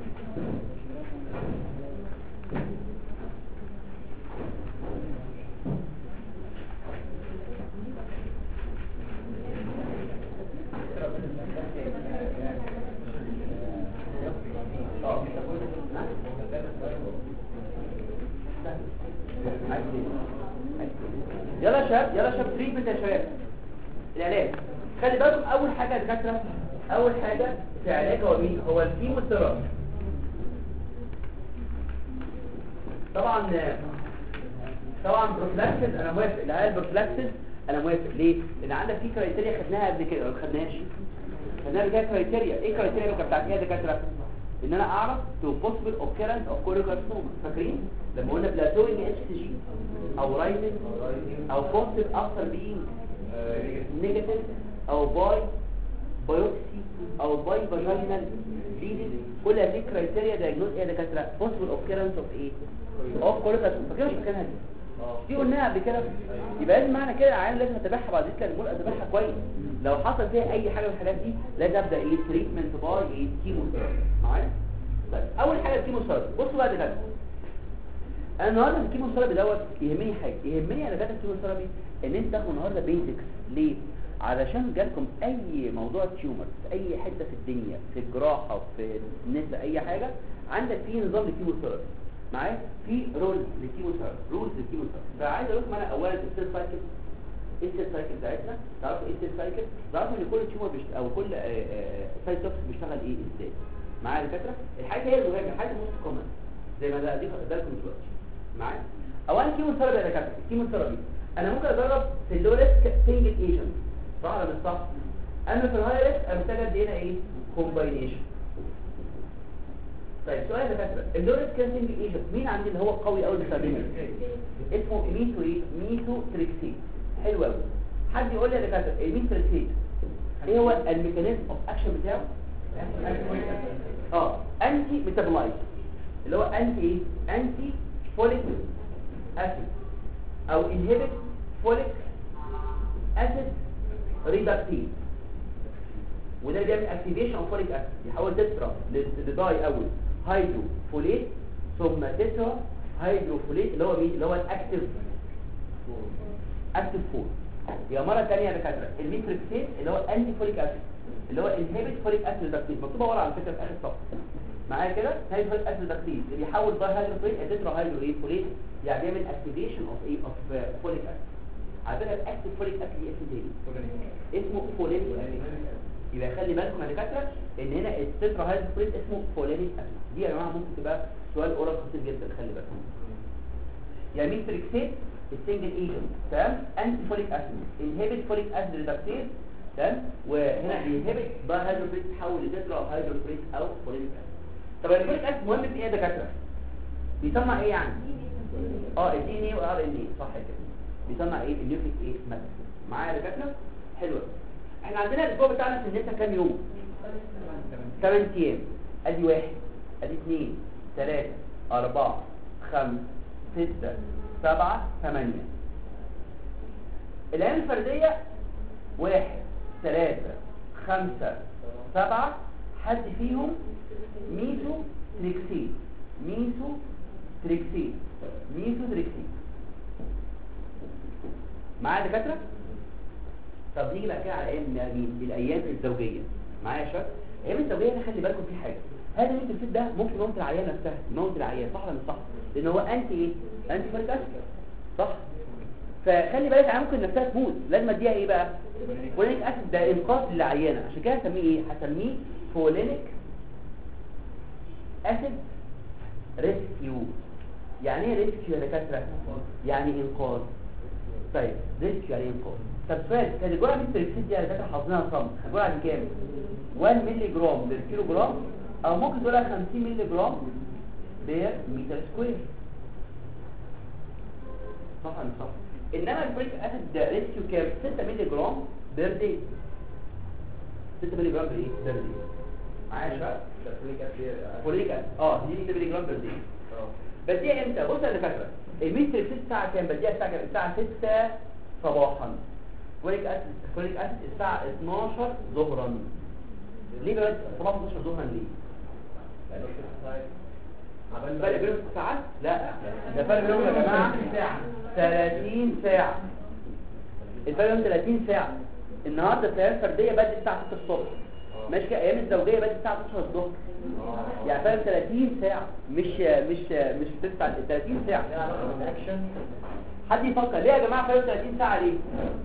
S2: يلا يا شباب يلا يا شباب تريتمنت يا شباب العلاج خلي بالكم اول حاجه يا دكاتره اول حاجه في علاج هو مين هو الكيموثيرابي طبعا طبعا بروفلاكسس انا موافق العيال بروفلاكسس انا موافق ليه لان عندك في كرايتيريا خدناها قبل كده ولا ما خدناهاش خدناها قبل كده كرايتيريا ايه كرايتيريا اللي كانت بتاعت ايه يا دكاتره ان انا اعرف تو بوسيبل اوكيرنس اوف كوريوكارسوما فاكرين لما قلنا بلاتوينج اتش سي جي او رايزنج او بوزيتيف افتر بينج نيجاتيف او باي بايوبسي او باي فاجينال ليدنج كل هذه كرايتيريا دايجنوز ايه يا دكاتره بوسيبل اوكيرنس اوف ايه اوف كوريوكارسوما فاكرين مش فاكرينها دي دي قلناها قبل كده يبقى لازم معنى كده العيان لازم اتابعها بعد كده نقول اتابعها كويس لو حصل فيها اي حاجه من الحاجات دي لازم ابدا ايه تريتمنت باي ايه كيموثيرابي معايا طيب اول حاجه الكيموثيرابي بصوا بقى دلوقتي انا النهارده الكيموثيرابي دوت يهمني حاجه يهمني انا كاتب الكيموثيرابي ان انت تاخدوا النهارده بيزكس ليه علشان جالكم اي موضوع تيومر في اي حته في الدنيا في الجراحه في النساء اي حاجه عندك في نظام للكيموثيرابي معايا في رول للكيموثيرابي رولز للكيموثيرابي فعايز اقول لكم انا اولا السيل سايكل ايه السيل سايكل بتاعتنا تعرفوا ايه السيل سايكل تعرفوا ان كل تيومر بيشت... او كل سايتوكس بيشتغل ايه ازاي معايا الفكره الحاجه هي المهمه الحاجه الموست كومن زي ما ده دي ده لكم دلوقتي معايا اولا الكيموثيرابي يا دكاتره الكيموثيرابي انا ممكن اجرب في اللو ريسك سنجل ايجنت صح ولا مش صح اما في الهاي ريسك انا محتاج ادي هنا ايه كومباينيشن طيب سؤال يا دكاتره اللو ريسك سنجل ايجنت مين عندي اللي هو قوي قوي بيستخدمه اسمه ميتو ايه ميتو تريكسيت حلو قوي حد يقول لي يا دكاتره الميتو تريكسيت ايه هو الميكانيزم اوف اكشن بتاعه اه انتي ميتابولايز اللي هو انتي ايه انتي فوليك اسيد او انهبت فوليك اسيد ريدكتيز وده بيعمل اكتيفيشن اوف فوليك اسيد يحول تترا لداي اول هيدرو فوليت ثم تترا هيدروفوليت اللي هو مين اللي هو الاكتف اكتف فور يا مره ثانيه يا دكاتره الميتريكسيت اللي هو انتي فوليك اسيد اللي هو انهبيت فوليك اسيد ريدكتيز مكتوبه ورا على فكره في اخر صفحه معايا كده هاي فوليك اسيد ريدكتيز اللي بيحول داي هيدروفوليت تترا هيدرو ايه فوليت يعني بيعمل اكتيفيشن اوف ايه اوف فوليك اسيد على فكره الاكتف فوليك اسيد دي اسم تاني اسمه فوليك اسيد يبقى خلي بالكم يا دكاتره ان هنا التترا هيدروفوليت اسمه فوليك اسيد دي يا جماعه ممكن تبقى سؤال اورال خطير جدا خلي بالكم يعني ميتريكسيت السنجل ايجنت تمام انتي فوليك اسيد انهبت فوليك اسيد ريدكتيز تمام وهنا بينهبت بقى هيدروفيت تحول لتترا او هيدروفيت او فوليك اسيد طب الفوليك اسيد مهم في ايه يا دكاتره بيصنع ايه يعني اه الدي ان اي والار ان اي صح كده بيصنع ايه النيوكليك ايه ماتر معايا يا دكاتره حلوه احنا عندنا الاسبوع بتاعنا في النساء كام يوم 8 ايام ادي واحد ادي اثنين ثلاثة أربعة خمسة ستة سبعة ثمانية الأيام الفردية واحد ثلاثة خمسة سبعة حد فيهم ميسو تريكسيد ميسو تريكسيد ميسو تريكسيد معايا يا دكاترة؟ طب نيجي بقى كده على ايام مين؟ الايام الزوجيه معايا يا شباب الايام الزوجيه هنا خلي بالكم في حاجه هذا الميتروفيت ده ممكن يموت العيان نفسها يموت العيان صح ولا مش صح لان هو انتي ايه انتي فوليك اسيد صح فخلي بالك العيان ممكن نفسها تموت لازم اديها ايه بقى فوليك اسيد ده انقاذ للعيانه عشان كده هسميه ايه هسميه فولينيك اسيد ريسكيو يعني ايه ريسكيو يا دكاتره يعني انقاذ طيب ريسكيو يعني انقاذ طب سؤال كان الجرعه من التريكسيد دي على فكره حافظينها صم الجرعه دي كام 1 مللي جرام بير كيلو جرام او ممكن تقولها 50 مللي جرام بير متر سكوير صح ولا مش صح انما الفوليك اسيد ده ريسكيو كام 6 مللي جرام بير دي 6 مللي جرام بايه بير دي معايا يا شباب فوليك اسيد اه دي 6 مللي جرام بير دي بديها امتى بص يا دكاتره المتر في الساعه كام بديها الساعه كام الساعه 6 صباحا فوليك اسيد فوليك اسيد الساعه 12 ظهرا ليه بقى صباح 12 ظهرا ليه فرق بينهم ساعات لا ده فرق بينهم يا جماعه 30 ساعه الفرق بينهم 30 ساعه النهارده السيارة الفرديه بدأت الساعه 6 الصبح ماشي كده ايام الزوجيه بدأت الساعه 12 الظهر يعني فرق 30 ساعه مش مش مش 9 30 ساعه حد يفكر ليه يا جماعه فرق 30 ساعه ليه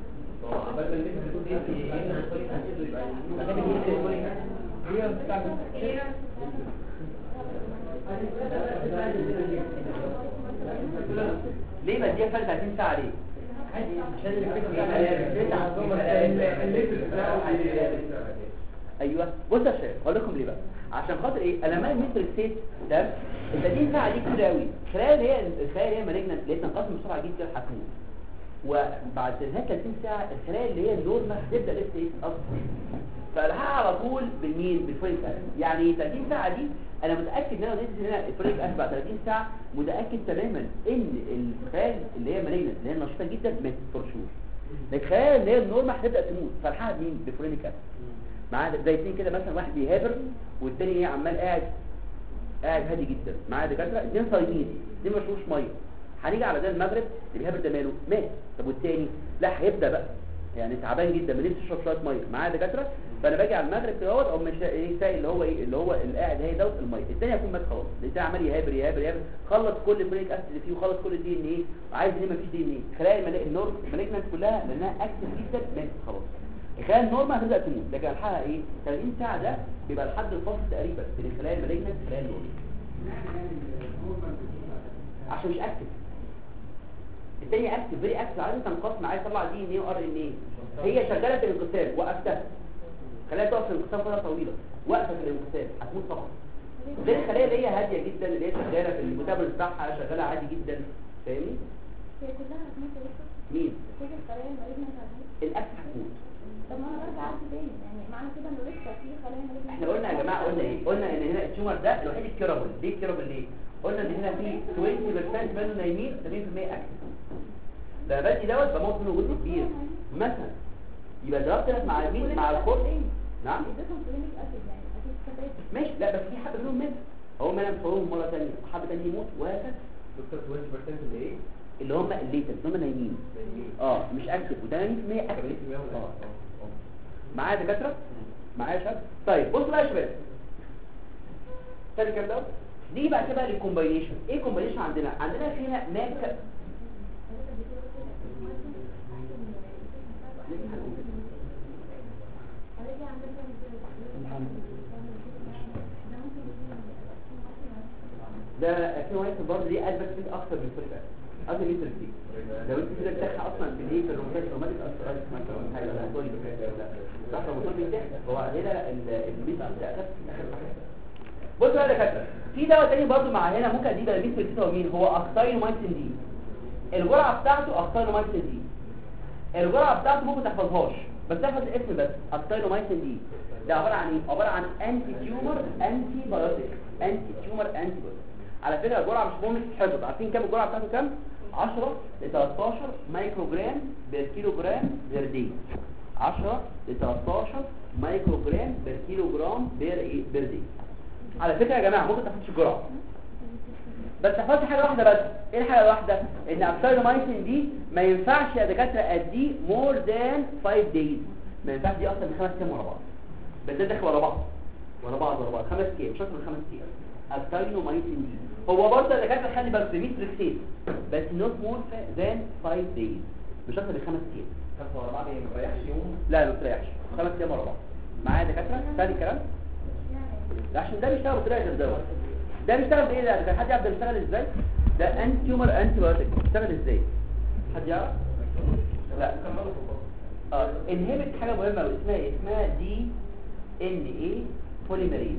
S2: ليه بديها فرق 30 ساعه ليه ايوه بص يا شباب اقول لكم ليه بقى عشان خاطر ايه انا ما متر السيت ده ال 30 ساعه دي كتير قوي خلال هي الخلايا اللي هي مالجنا اللي هي تنقسم بسرعه جدا هتموت وبعد نهايه 30 ساعه الخلايا اللي هي النورمال هتبدا لسه ايه اصلا فالحقها على طول بالمين بالفوليك اسيد يعني 30 ساعه دي انا متاكد ان انا لو اديت هنا الفوليك اسيد بعد 30 ساعه متاكد تماما ان الخلايا اللي هي مالجنا اللي هي نشيطه جدا ما تفرشوش لكن الخلايا اللي هي النورمال هتبدا تموت فالحقها بمين بالفوليك اسيد معاه زي اتنين كده مثلا واحد بيهابر والتاني ايه عمال قاعد قاعد هادي جدا معاه دكاتره اتنين صايمين اتنين ما شربوش ميه هنيجي على ده المغرب اللي بيهابر ده ماله مات طب والتاني لا هيبدا بقى يعني تعبان جدا ما نفسه يشرب شويه ميه معاه دكاتره فانا باجي على المغرب كده اهوت او مش ايه ساي اللي هو ايه اللي هو القاعد هي دوت الميه التاني هيكون مات خلاص التاني عمال يهابر يهابر يهابر خلص كل الفوليك اسيد اللي فيه وخلص كل الدي ان ايه وعايز ليه مفيش دي ان ايه خلايا الملاك النور المالجنت كلها لانها اكتف جدا ماتت خلاص الخلايا النورمال هتبدا تموت لكن الحقها ايه 30 ساعه ده بيبقى الحد الفاصل تقريبا بين الخلايا المالجنت والخلايا النورمال عشان مش اكتف الثاني اكتف فيري اكتف عايز تنقسم عايز تطلع دي ان ايه وار ان ايه هي شغاله في الانقسام وقفتها خلايا تقف في الانقسام فتره طويله واقفه في الانقسام هتموت طبعا غير الخلايا اللي هي هاديه جدا اللي هي شغاله في الميتابوليزم بتاعها شغاله عادي جدا فاهمني
S4: هي كلها هتموت يا دكتور
S2: مين
S4: كل الخلايا المالجنة هتموت
S2: الاكتف هتموت
S4: طب ما انا برجع اعدي تاني يعني معنى كده انه لسه في خلايا مالجنة
S2: احنا قلنا يا جماعه قلنا ايه قلنا ان هنا التيومر ده الوحيد الكيرابل ليه الكيرابل ليه قلنا ان هنا في 20% منه نايمين 70% اكتف ده بدي دوت بموت منه جزء كبير مثلا يبقى ضربت لك مع مين مع الكورس نعم
S4: اديتهم فولينيك اسيد يعني اكيد استفاد
S2: ماشي لا بس في حد منهم مات هو ما نام صوم مره ثانيه حد ثاني يموت وهكذا
S3: دكتور 20% اللي ايه؟
S2: اللي هم الليتنت اللي هم نايمين اه مش اكتف وده 80% اكتف
S3: 80% ولا
S2: اه
S3: اه
S2: معايا يا دكاتره معايا يا شباب طيب بصوا بقى يا شباب تاني كام ده دي بقى كده الكومباينيشن ايه الكومباينيشن عندنا عندنا فيها ماك ده 2001 برضه دي ادفكت اكتر من الفرقه اكتر من الفرقه لو انت كده بتحكي اصلا في الايه في الروماتيك روماتيك ارثرايتس مثلا ولا حاجه ولا سوري صح الروماتيك بيتحكي هو هنا البيت بتاع اخر بص بقى يا دكاتره في دواء تاني برضه مع هنا ممكن اديه بقى مين هو مين هو اكتاينومايسين دي الجرعه بتاعته اكتاينومايسين دي الجرعه بتاعته ممكن تحفظهاش بس تحفظ الاسم بس اكتاينومايسين دي ده عباره عن ايه عباره عن انتي تيومر انتي بايوتيك انتي تيومر انتي بايوتيك على فكره الجرعه مش مهم تتحفظ عارفين كام الجرعه بتاعته كام 10 ل 13 مايكرو جرام بير كيلو جرام بير دي 10 ل 13 مايكرو جرام بير كيلو جرام بير ايه بير دي على فكره يا جماعه ممكن تحفظش الجرعه بس تحفظي حاجه واحده بس ايه الحاجه الواحده ان ابسايلومايسين دي ما ينفعش يا دكاتره اديه مور ذان 5 دايز ما ينفعش دي اصلا من خمس ايام ورا بعض بس ده داخل ورا بعض ورا بعض ورا بعض خمس ايام مش اكتر من خمس ايام ابسايلومايسين دي هو برضه يا دكاتره خلي بالك ميتريكسيت بس نوت مور ذان 5 دايز مش اكتر من خمس ايام
S3: خمسة ورا بعض يعني ما تريحش يوم
S2: لا ما بتريحش خمس ايام ورا بعض معايا يا دكاتره ثاني كلام ده عشان ده بيشتغل بطريقه غير ده ده بيشتغل بايه ده كان حد يعرف ده بيشتغل ازاي ده انتي تيومر انتي بايوتيك بيشتغل ازاي حد يعرف لا
S3: كملوا في البطن
S2: اه انهبت حاجه مهمه قوي اسمها ايه اسمها دي ان اي بوليميريز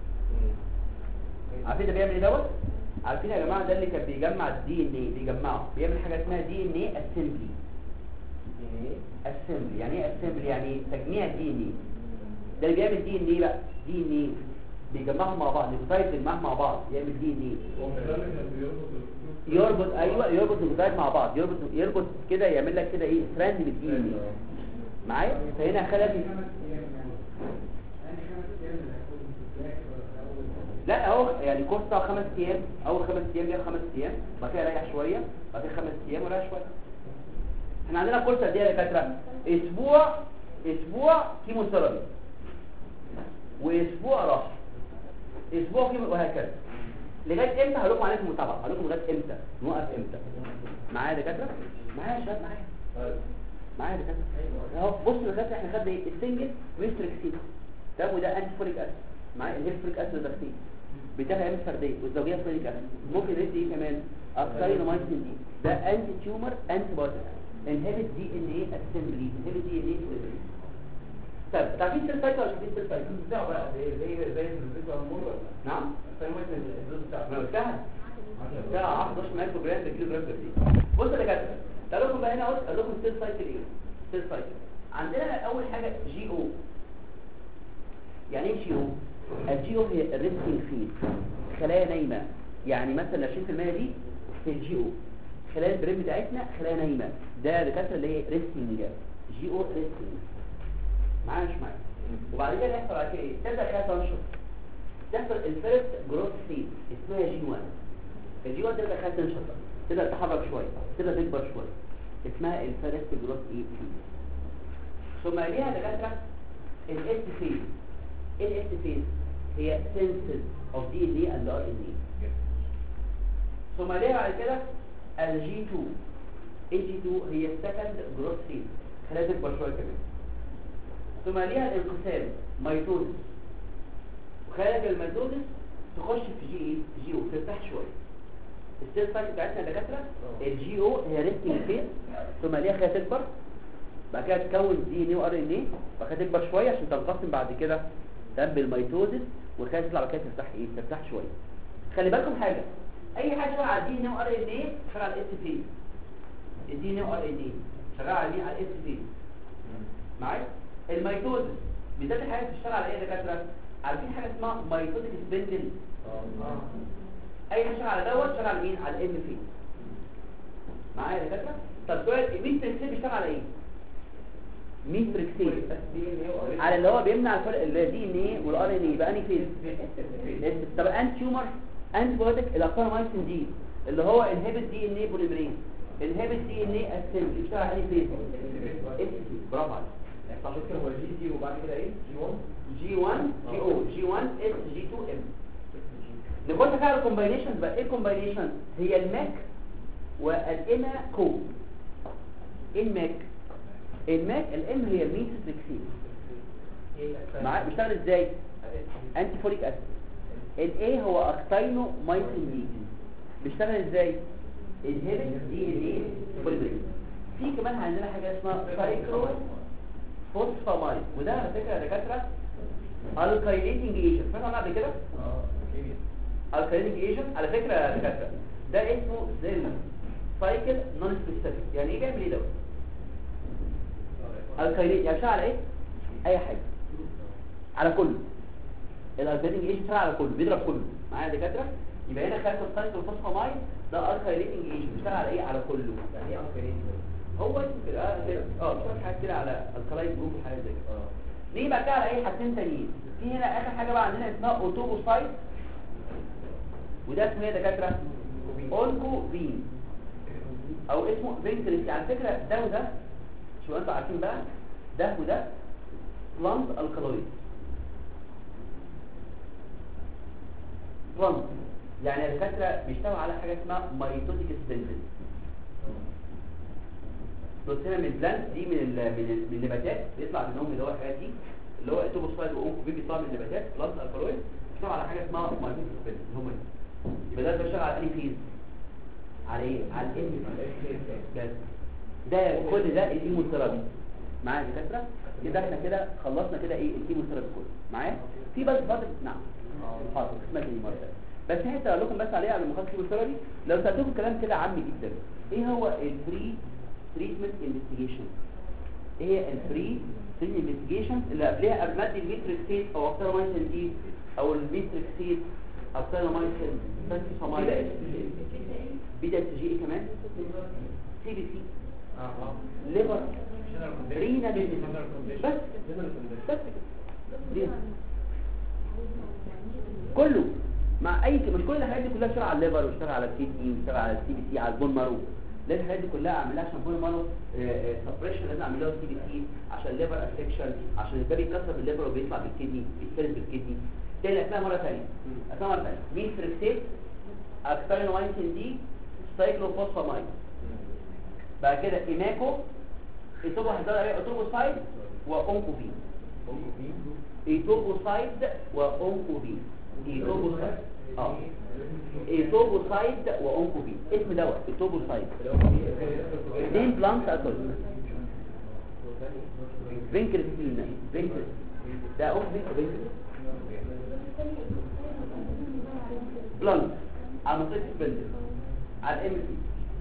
S2: عارفين ده بيعمل ايه دوت عارفين يا جماعه ده اللي كان بيجمع الدي ان اي بيجمعه بيعمل حاجه اسمها دي ان اي اسمبلي
S3: يعني ايه؟
S2: اسمبلي يعني ايه اسمبلي يعني إيه؟ تجميع الدي ان اي ده اللي بيعمل دي ان ايه بقى دي ان ايه بيجمعهم مع بعض النيوكليوتايد بيجمعهم مع بعض يعمل دي ان ايه
S3: هو من الراجل اللي بيربط ال-
S2: يربط ايوه يربط النيوكليوتايد مع بعض يربط يربط كده يعمل لك كده ايه ستراند من الدي ان ايه معايا فهنا خلل لا اهو يعني كورس بتاع خمس ايام اول خمس ايام بياخد خمس ايام بعد كده يريح شويه بعد كده خمس ايام ويريح شويه احنا عندنا كورس قد ايه يا دكاتره اسبوع اسبوع كيموثيرابي واسبوع راحه اسبوع كيمو وهكذا لغايه امتى هقول لكم عليكم متابعه هقول لكم لغايه امتى نوقف امتى معايا يا دكاتره معايا يا شباب معايا
S3: طيب.
S2: معايا يا دكاتره اهو بصوا يا دكاتره احنا خدنا ايه السنجل ويستريكسين تمام وده انتي فوليك اسيد معايا الهيستريك اسيد ده فيه بتاخد ايام الفرديه والزوجيه فوليك اسيد ممكن ندي ايه كمان ابسايلومايسين دي ده انتي تيومر انتي بايوتيك انهبت دي ان ايه اسمبلي انهبت دي ان ايه اسمبلي طيب تعرفين سيل سايكل ولا مش عارفين سيل سايكل
S3: بتاعه بقى زي زي زي الزيت ولا المر ولا
S2: نعم
S3: طيب مثلا الدوز بتاعه
S2: ما قلتها بتاع 11 مايكرو جرام per كيلو جرام per دي بص يا دكاتره تعالوا لكم بقى هنا اهو اقول لكم سيل سايكل ايه سيل سايكل عندنا اول حاجه جي او يعني ايه جي او الجي او هي الريستنج فيد خلايا نايمه يعني مثلا 20% دي في الجي او خلايا البرين بتاعتنا خلايا نايمه ده دكاتره اللي هي ريستنج جي او ريستنج معايا مش معايا وبعد كده يحصل على كده ايه تبدا خلايا تنشط تحصل الفيرست جروث ستيج اسمها جي 1 الجي 1 تبدا خلايا تنشط بقى. تبدا تتحرك شويه تبدا تكبر شويه اسمها الفيرست جروث ايه ستيج ثم ليها دكاتره الاس فيز ايه الاس فيز هي سنسز اوف دي ان اي اند ار ان اي ثم ليها بعد كده الجي 2 الجي 2 هي السكند جروث فيز خليها تكبر شويه كمان ثم ليها الانقسام ميتوزس وخارج الميتوزس تخش في جي ايه جي او ترتاح شويه السيل سايكل بتاعتنا يا دكاتره الجي او هي ريستنج فيز ثم ليها خليها تكبر بعد كده تكون دي ان اي وار ان اي بعد كده تكبر شويه عشان تنقسم بعد كده تم بالميتوزس وخليها تطلع بعد كده ترتاح ايه ترتاح شويه خلي بالكم حاجه اي حاجه شغاله على الدي ان اي وار ان اي شغاله على الاس فيز الدي ان اي وار ان اي شغاله على مين على الاس فيز معايا الميتوزس بالذات الحاجه بتشتغل على ايه يا دكاتره عارفين حاجه اسمها ميتوتيك سبندل اي حاجه شغاله على دوت شغال على مين على الام في معايا يا دكاتره طب سؤال الميتريكسين بيشتغل على ايه ميتريكسين على اللي هو بيمنع الفرق الدي ان ايه والار ان ايه يبقى انهي فيز طب انت تيومر انت بودك الاكتامايسين دي اللي هو انهبت دي ان اي بوليمريز انهبت دي ان اي اسمبلي بيشتغل على اي فيز اس سي برافو عليك
S3: عشان كده هو جي سي وبعد كده ايه جي 1
S2: جي 1 جي او جي 1 اس جي 2 ام نخش بقى على الكومباينيشنز بقى ايه الكومباينيشنز هي الماك والاما كو ايه الماك الماك الام هي الميثوتريكسين معاه بيشتغل ازاي انتي فوليك اسيد الاي هو اكتاينو مايسين دي بيشتغل ازاي انهبت دي ان ايه بوليمريز في كمان عندنا حاجه اسمها سايكلو فوسفامايد وده على فكره يا دكاتره الكاينيتنج ايجنت فاكر عنها قبل كده
S3: اه كيمياء
S2: الكاينيتنج ايجنت على فكره يا دكاتره ده اسمه زيل سايكل نون سبيسيفيك يعني ايه بيعمل ايه دوت الكاينيت يعني بيشتغل على ايه اي حاجه على كله الالكاينيتنج ايجنت بيشتغل على كله بيضرب كله معايا يا دكاتره يبقى هنا خدت السايكل فوسفامايد ده الكاينيتنج ايجنت بيشتغل على ايه على كله
S3: يعني ايه انكريت
S2: هو اسمه كده اه كده اه بيشتغل حاجات كده على الكلاين جروب وحاجات زي كده
S3: اه
S2: نيجي بعد كده على اي حاجتين تانيين في هنا اخر حاجه بقى عندنا اسمها اوتوبوسايت وده اسمه ايه يا دكاتره اونكو فين او اسمه فينكريسي على فكره ده وده شو انتوا عارفين بقى ده وده بلانت الكالويد بلانت يعني يا دكاتره بيشتغلوا على حاجه اسمها مايتوتيك سبندل بروتينا من البلانت دي من ال من, ال من النباتات بيطلع منهم اللي هو الحاجات دي اللي هو التوبوسفايد واونكو بي بيطلع من النباتات بلانت الكالويد بيشتغل على حاجه اسمها مايتوتيك سبندل هم دي. يبقى ده بيشتغل على انهي فيز على ايه على الام بس ده كل ده الكيموثيرابي معايا يا دكاتره كده احنا كده خلصنا كده ايه الكيموثيرابي كله معايا في بس فاضل نعم حاضر اسمها دي مره بس حته اقول لكم بس عليها على مخاطر الكيموثيرابي لو سالتكم كلام كده عامي جدا ايه هو البري تريتمنت انفستيجيشن ايه هي البري تريتمنت انفستيجيشن اللي قبلها قبل ما ادي الميتريكسيت او اكترامايسين دي او الميتريكسيت اكترامايسين سانتيسامايسين بيتا اس جي ايه كمان سي بي سي ليفر رينا بس بس كده. كله مع اي مش كل الحاجات دي كلها بتشتغل على الليفر وبتشتغل على الكي دي وبتشتغل على السي بي سي على البون مارو لازم الحاجات دي كلها اعمل لها عشان بون مارو سبريشن لازم اعمل لها سي بي سي عشان الليفر افكشن عشان الباب يتكسر بالليفر وبيطلع بالكدني بيتفرز بالكدني تاني اسمها مره ثانيه اسمها مره ثانيه ميثريكسيت اكترينومايسين دي سايكلوفوسفامايد بعد كده ايماكو ايتوبو هزار عليه اوتوبوسايد واونكوفين ايتوبوسايد واونكوفين ايتوبوسايد اه ايتوبوسايد واونكوفين اسم دواء ايتوبوسايد دين بلانت اتول فينكرستين فينكرست ده اونكوفين وفينكرست بلانت على منطقه سبندل على الام سي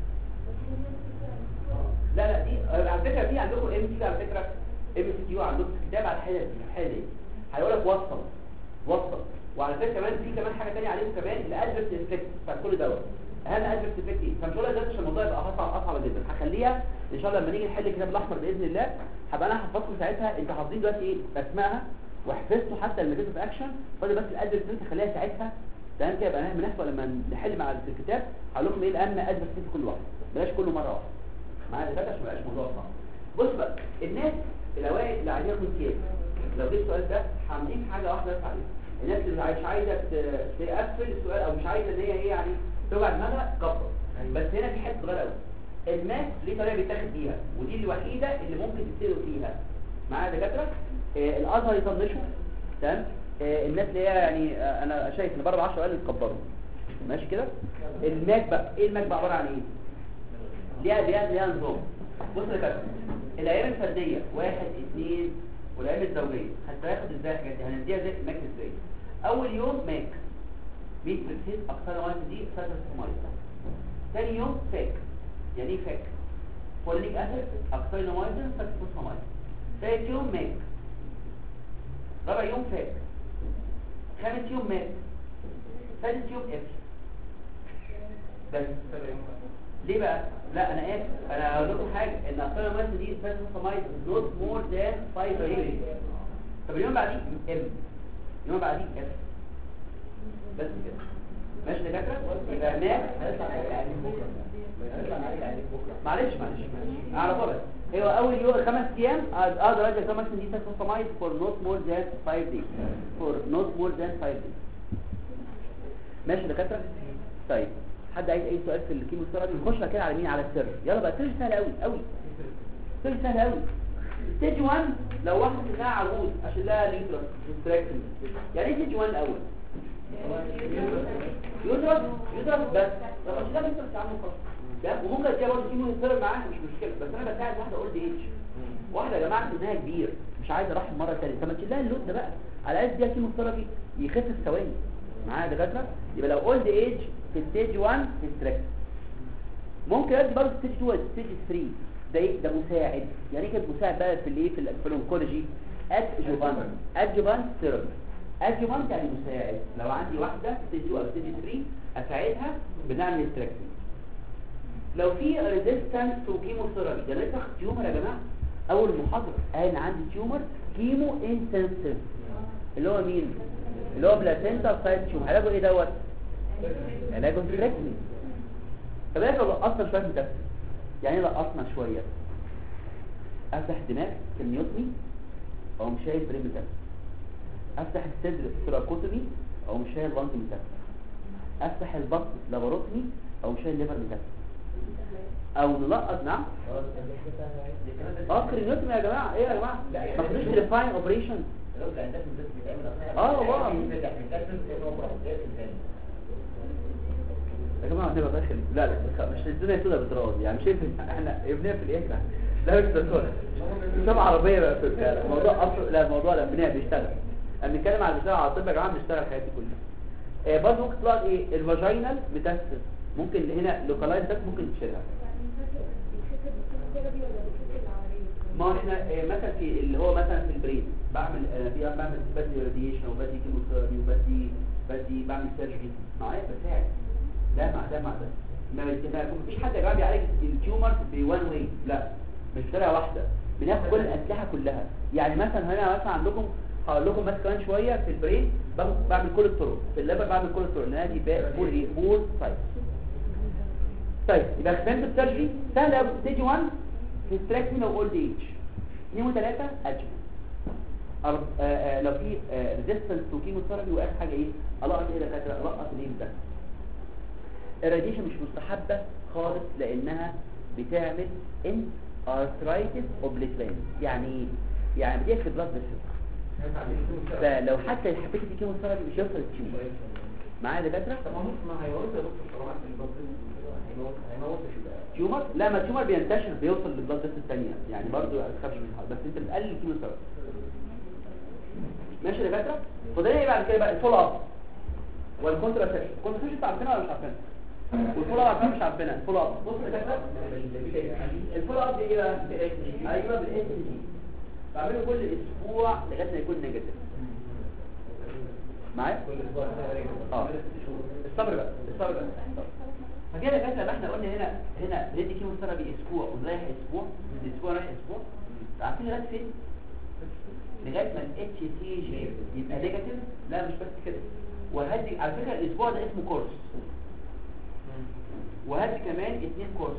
S2: لا لا دي على فكره في عندكم ام سي على فكره ام سي كيو عندكم كتاب على الحاله دي الحاله دي هيقول لك وصل وصل وعلى فكره كمان في كمان حاجه ثانيه عليهم كمان الادفرس افكت بتاع كل دواء اهم ادفرس افكت ايه فمش هقول لك دلوقتي عشان الموضوع يبقى اصعب اصعب جدا هخليها ان شاء الله لما نيجي نحل الكتاب الاحمر باذن الله هبقى انا هحفظكم ساعتها انتوا حافظين دلوقتي ايه اسمائها وحفظتوا حتى الميثود اوف اكشن فاضل بس الادفرس افكت هخليها ساعتها تمام كده يبقى بنحفظ لما نحل مع في الكتاب هقول لكم ايه الاهم ادفرس افكت كل واحد بلاش كله مره واحده معايا دلوقتي عشان ما يبقاش موضوع صعب بص بقى الناس الاوائل اللي عليهم امتياز لو جه السؤال ده هنضيف حاجه واحده بس عليه الناس اللي مش عايزه ت- تقفل السؤال او مش عايزه ان هي ايه يعني توجع دماغها كبر بس هنا في حته صغيره قوي الماس ليه طريقه بيتاخد بيها ودي الوحيده اللي ممكن تبتدوا فيها معايا يا دكاتره آه الازهر يطنشوا تمام آه الناس اللي هي يعني آه انا شايف ان بره 10 قال يتكبروا ماشي كده الماك بقى ايه الماك بقى عباره عن ايه ليها ليها ليها نظام بص يا كابتن الايام الفرديه واحد اثنين والايام الزوجيه هتاخد ازاي الحاجات دي هنديها زي ماك ازاي اول يوم ماك ميت بريكسيت اكثر واحد دي ساتوسمايد ثاني يوم فاك يعني ايه فاك فوليك اسيد اكثر نومايدن ساتوسمايد ثالث يوم ماك رابع يوم فاك خامس يوم ماك سادس يوم اف بس ليه بقى لا انا اسف انا هقول لكم حاجه ان اصلا الماده دي ساتوسمايد نوت مور ذان 5 days طب اليوم بعديه ام اليوم بعديه اف بس كده ماشي يا دكاتره يبقى هناك
S3: هنطلع عليك عليك بكره هنطلع عليك عليك بكره
S2: معلش معلش معلش اعرفها بس هو اول يوم خمس ايام اقدر ادي خمس دي سايكلوسامايد فور نوت مور ذان 5 دايز فور نوت مور ذان 5 دايز ماشي يا دكاتره طيب حد عايز اي سؤال في الكيموثيرابي نخش بقى كده على مين على السر يلا بقى سر سهل قوي قوي سر سهل قوي ستيج 1 لو واحد لها عروض عشان لها ليترس ديستراكشن يعني ايه ستيج 1 الاول يدرس يدرس بس لو مش لازم يدرس عنه خلاص ده وممكن تلاقي برضه كيمو يضرب معاه مش مشكله بس انا بساعد واحده اولد ايج واحده يا جماعه سنها كبير مش عايزه اروح مره ثانيه طب ما تشيل لها اللود ده بقى على قد دي كيمو ثيرابي يخف في ثواني معايا يا دكاتره يبقى لو اولد ايج في ستيج 1 هيستريكت ممكن ادي برضه ستيج 2 ستيج 3 ده ايه ده مساعد يعني ايه كده مساعد بقى في الايه في ال- في الانكولوجي ادجوفانت ادجوفانت ثيرابي ادجوفانت يعني مساعد لو عندي واحده ستيج 2 او ستيج 3 اساعدها بنعمل استراكشن لو في ريزيستنس تو كيموثيرابي ده لسه تيومر يا جماعه اول محاضره انا عندي تيومر كيمو انتنسيف اللي هو مين اللي هو بلاسينتا سايت تيومر علاجه ايه دوت علاجه تريكمي طب ايه لو لقطنا شويه متفق يعني ايه لقطنا شويه افتح دماغ كميوتمي او مش شايل بريم متفق افتح الصدر ثراكوتومي او مش شايل لانج متفق افتح البطن لاباروتمي او مش شايل ليفر متفق او نلقط نعم اه كرينيوتومي يا جماعه ايه يا جماعه ما خدوش تريفاين اوبريشن اه والله يا جماعه هنبقى داخل لا لا مش الدنيا كده بتراض يعني مش ينفع احنا ابنيه في الايه لا مش دكتور سمع عربيه بقى في البتاع. الموضوع اصلا لا الموضوع الابنيه بيشتغل انا بنتكلم على بتاع على الطب يا جماعه بنشتغل حياتي كلها آه برضه ممكن تلاقي ايه الفاجينال متاسس ممكن هنا لوكالايز ده ممكن تشيلها ما هو احنا آه، مثلا في اللي هو مثلا في البرين بعمل آه، في بعمل بدي راديشن وبدي كيموثيرابي وبدي بدي بعمل سيرجري معايا بساعد ده مع ده مع ده ما ما فيش حد يا جماعه بيعالج التيومر بوان واي لا مش بطريقه واحده بناخد كل الاسلحه كلها يعني مثلا هنا مثلا عندكم هقول لكم مثلا كمان شويه في البرين باخد- بعمل كل الطرق في الليفر بعمل كل الطرق لان دي بقى فول ايه فول سايت طيب يبقى خدمه السيرجري سهله قوي ستيج 1 هيستراكمي لو اولد ايج 2 و3 ادجمنت أرب- آه، آه، لو في ريزيستنس تو كيموثيرابي واخر حاجه ايه القط ايه ده كده القط الليل ده الراديشن مش مستحبه خالص لانها بتعمل ان ارثرايتس اوبليترين يعني ايه يعني بتقفل بلاد فيسل فلو حتى حبيت دي كيموثيرابي مش هيوصل التيومر معايا يا دكاتره
S3: طب ما هو ما هيموت يا دكتور طالما في البطن هيموت هيموت ال-
S2: تيومر لا ما التيومر بينتشر بيوصل للبلاد فيسل الثانيه يعني برضه ما تخافش منها بس انت بتقلل الكيموثيرابي ماشي يا دكاتره فاضل ايه بعد كده بقى الفول اب والكونتراسبشن الكونتراسبشن انتوا عارفينها ولا مش عارفينها والفول اب عارفينها مش عارفينها الفول اب بص يا دكاتره الفول اب دي ايه بقى ايوه بالاس جي بعمله كل اسبوع لغايه ما يكون نيجاتيف معايا
S3: كل اسبوع
S2: اه الصبر بقى الصبر بقى فكده كده لما احنا قلنا هنا هنا ندي كيمو ثيرابي اسبوع ورايح اسبوع اسبوع رايح اسبوع عارفين لغايه فين لغايه ما الاتش سي جي يبقى نيجاتيف لا مش بس كده وهدي على فكره الاسبوع ده اسمه كورس وهدي كمان اثنين كورس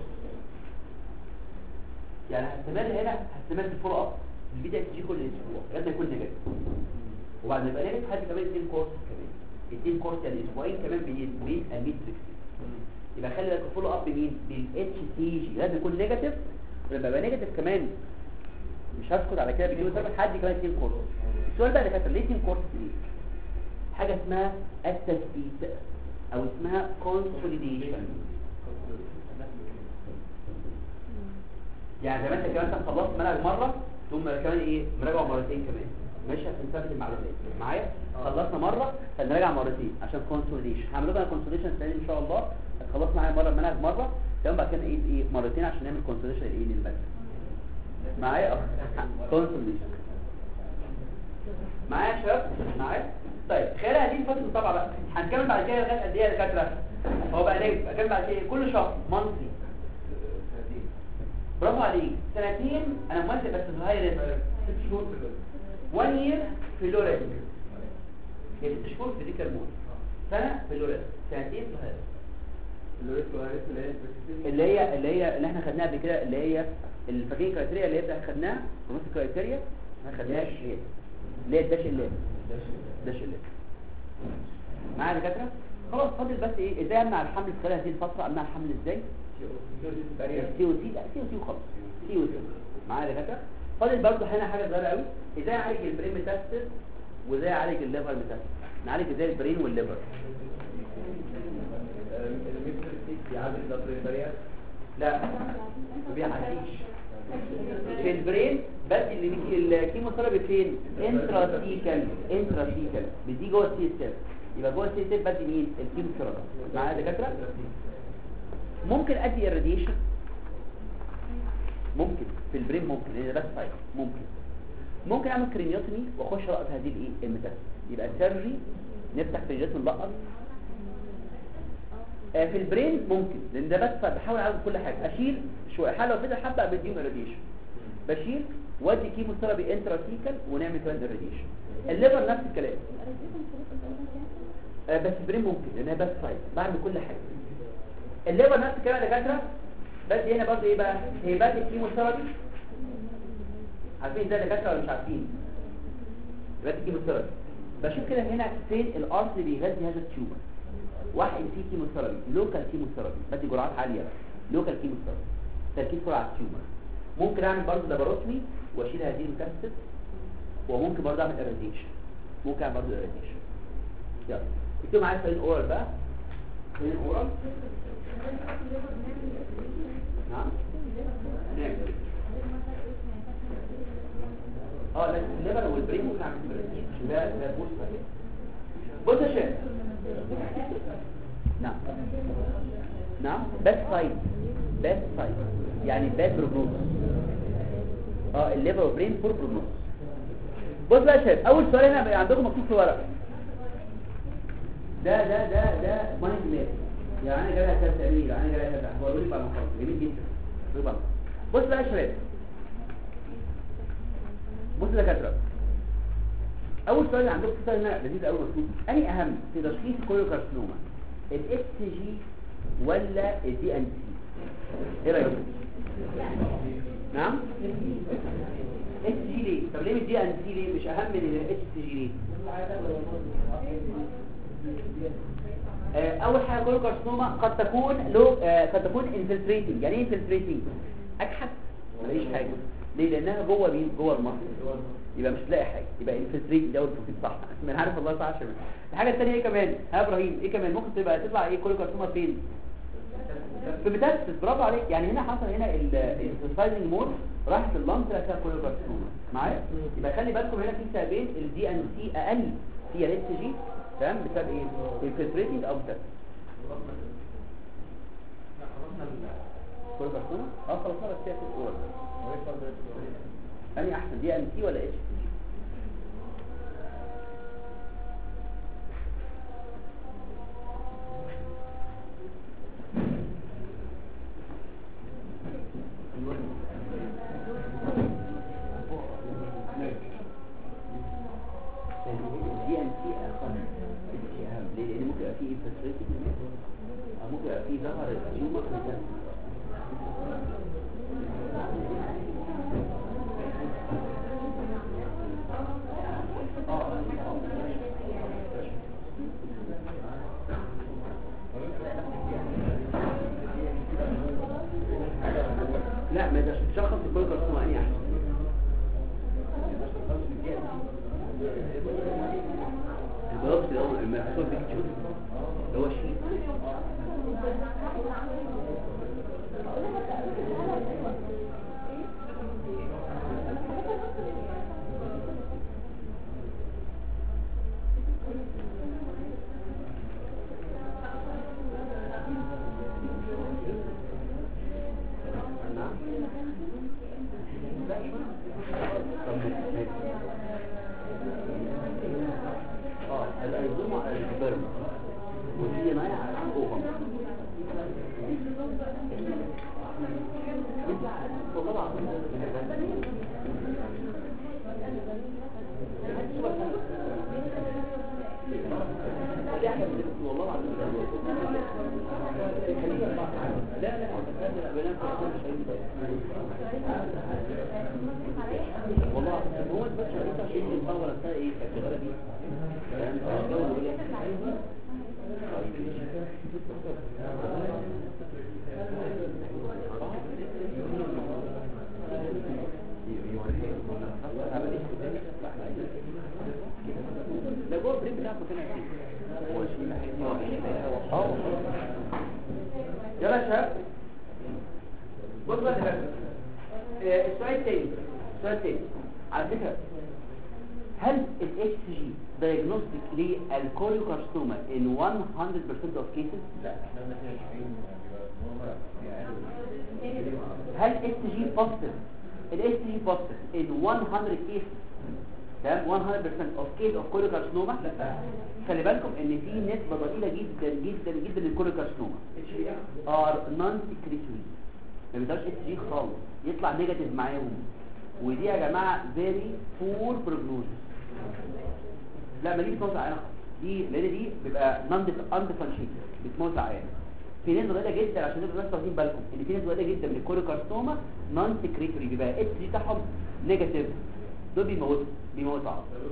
S2: يعني هستمر هنا هستمر في الفولو اب البي اتش جي كل اسبوع لغايه ما يكون نيجاتيف وبعد ما يبقى نيجاتيف هدي كمان اثنين كورس كمان اثنين كورس يعني اسبوعين كمان بين الميتريكس يبقى خلي بالك الفولو اب مين بالاتش سي جي لازم يكون نيجاتيف ولما يبقى نيجاتيف كمان مش هسكت على كده بيجي مثلا حد كمان اثنين كورس السؤال بقى اللي فاكر ليه اثنين كورس ليه حاجه اسمها التثبيت او اسمها كونسوليديشن يعني زي ما انت كمان انت خلصت منهج مره ثم كمان ايه مراجعه مرتين كمان ماشي عشان نثبت المعلومات معايا خلصنا مره فنراجع مرتين عشان كونسوليديشن هعمل لكم كونسوليديشن السنه دي ان شاء الله هتخلص معايا مره المنهج مره تمام بعد كده ايه ايه مرتين عشان نعمل كونسوليديشن ايه للماده معايا كونسوليديشن معايا يا شباب معايا طيب خلال هذه الفتره طبعا بقى هنكمل بعد كده لغايه قد ايه يا دكاتره هو بقى ليه هكمل بعد كده كل شهر مانثلي برافو عليك سنتين انا موافق بس في الهاي ريسك
S3: ست شهور في الوقت
S2: 1 يير في اللو ريسك يعني ست شهور في ديك الموت سنه في اللوريس سنتين في الهيرس
S3: اللوريس وهاريس اللي هي البرسيستنت.
S2: اللي هي اللي هي اللي احنا خدناها قبل كده اللي هي الفاكين كرايتيريا اللي هي خدناها في نص الكرايتيريا ما خدناهاش هي اللي هي الداش اللي داش اللي معايا يا دكاتره خلاص فاضل بس ايه ازاي امنع الحمل في خلال هذه الفتره امنع الحمل ازاي سي او سي لا سي او سي وخلاص سي او سي معايا يا دكاتره فاضل برضه هنا حاجه صغيره قوي ازاي اعالج البرين ميتاستس وازاي اعالج الليفر ميتاستس نعالج ازاي البرين والليفر
S3: الميتر ستيك بيعالج البريبريات
S2: لا ما بيعديش في البرين بدي اللي الكيموثيرابي فين انتراسيكال انتراسيكال بدي جوه السي اس يبقى جوه السي اس بدي مين الكيموثيرابي معايا يا دكاتره ممكن ادي الراديشن ممكن في البرين ممكن لان ده بس طيب ممكن ممكن اعمل كرينيوتومي واخش رأس هذه الايه الميتاستس يبقى سيرجي نفتح كرينيوتومي نلقط آه، في البرين ممكن لان ده بس بحاول اعالج كل حاجه اشيل شويه حاله لو فضل حبه بديهم راديشن بشيل وادي كيموثيرابي انتراسيكال ونعمل كمان راديشن الليفر نفس الكلام آه، بس البرين ممكن لان بس سايد بعمل كل حاجه الليفر نفس الكلام يا دكاتره بس هنا برضه ايه بقى هي بدي الكيموثيرابي عارفين ازاي يا دكاتره ولا مش عارفين بدي الكيموثيرابي بشوف كده هنا فين الارض اللي بيغذي هذا التيومر واحد فيه كيموثيرابي لوكال كيموثيرابي بدي جرعات عاليه لوكال كيموثيرابي تركيز كله على التيومر ممكن اعمل برضه لاباروتمي واشيل هذه المكثف وممكن برضه اعمل اراديشن ممكن اعمل برضه اراديشن يلا اكتبوا معايا سؤال اورال بقى سؤال اورال نعم نعم اه لا الليفر والبرين ممكن اعمل اراديشن عشان ده ده بوست بص يا شباب نعم نعم باد سايد باد سايد يعني باد بروجنوز اه الليفر والبرين فور بروجنوز بص بقى يا شباب اول سؤال هنا بقى عندكم مكتوب في ورقه ده ده ده ده ماني جميل يعني انا جاي كذا تعمل يعني انا جاي كذا هو يقول لي بقى مخلص جميل جدا يقول بقى. بص بقى يا شباب بص يا دكاتره اول سؤال عندكم في سؤال هنا لذيذ قوي مكتوب انهي اهم في تشخيص كولوكارسينوما الاس جي ولا الدي ان سي ايه رايكم نعم اس جي ليه طب ليه الدي ان سي ليه مش اهم من الاس جي ليه آه، اول حاجه كولوكارسينوما قد تكون لو آه، قد تكون انفلتريتنج يعني ايه انفلتريتنج اكحت ملاقيش حاجه ليه لانها جوه مين جوه المصل يبقى مش تلاقي حاجه يبقى انفلتريت ده البروتين صح انا عارف والله صح عشان الحاجه الثانيه ايه كمان ها ابراهيم ايه كمان ممكن تبقى تطلع ايه كولوكارسينوما فين في بتاسس برافو عليك يعني هنا حصل هنا السايزنج مود راحت اللنج طلع فيها كولوكارسينوما معايا يبقى خلي بالكم هنا في سببين الدي ان سي اقل في الاس جي تمام بسبب ايه انفلتريتنج او بتاسس كولوكارسينوما اه خلاص خلاص فيها في الاول اني احسن دي ان سي ولا اتش سي جي دي ان سي اقل اتش اهم ليه لان ممكن يبقى فيه انفلتريتنج او ممكن يبقى فيه ظهر التيومر في الجسم لا ما ده تشخص الكل كارسينوما اني احسن البلاط اللي هو المحصول بيكتشوز اللي هو الشيء اه الايزوما الجبرم ودي نايع على الاوفم اللي مطور نفسها ايه كانت شغاله بيه تمام الجو اللي يقول لك طيب ماشي. ده جوه البريك بتاعكم هنا هو شيء اه يلا يا شباب بص بقى دلوقتي آه، السؤال التاني السؤال التاني على فكرة هل ال HCG diagnostic للكوليوكارسوما in 100% of cases؟
S3: لا احنا مثلا 20 نورمال يعني
S2: هل HCG positive ال HCG positive in 100 cases تمام 100% of case of كوليوكارسوما؟ لا خلي بالكم ان في نسبة ضئيلة جدا جدا جدا للكوليوكارسوما are non-secretory ما بيقدرش HCG خالص يطلع نيجاتيف معاهم ودي يا جماعة very poor prognosis لا ما دي بتموت عيانة خالص دي لان دي بيبقى undifferentiated بتموت عيانة في نسبة ضئيلة جدا عشان تبقوا بس واخدين بالكم ان في نسبة ضئيلة جدا من الكوليوكارسوما نون سكريتوري بيبقى اتش دي بتاعهم نيجاتيف دول بيموتوا بيموتوا على طول.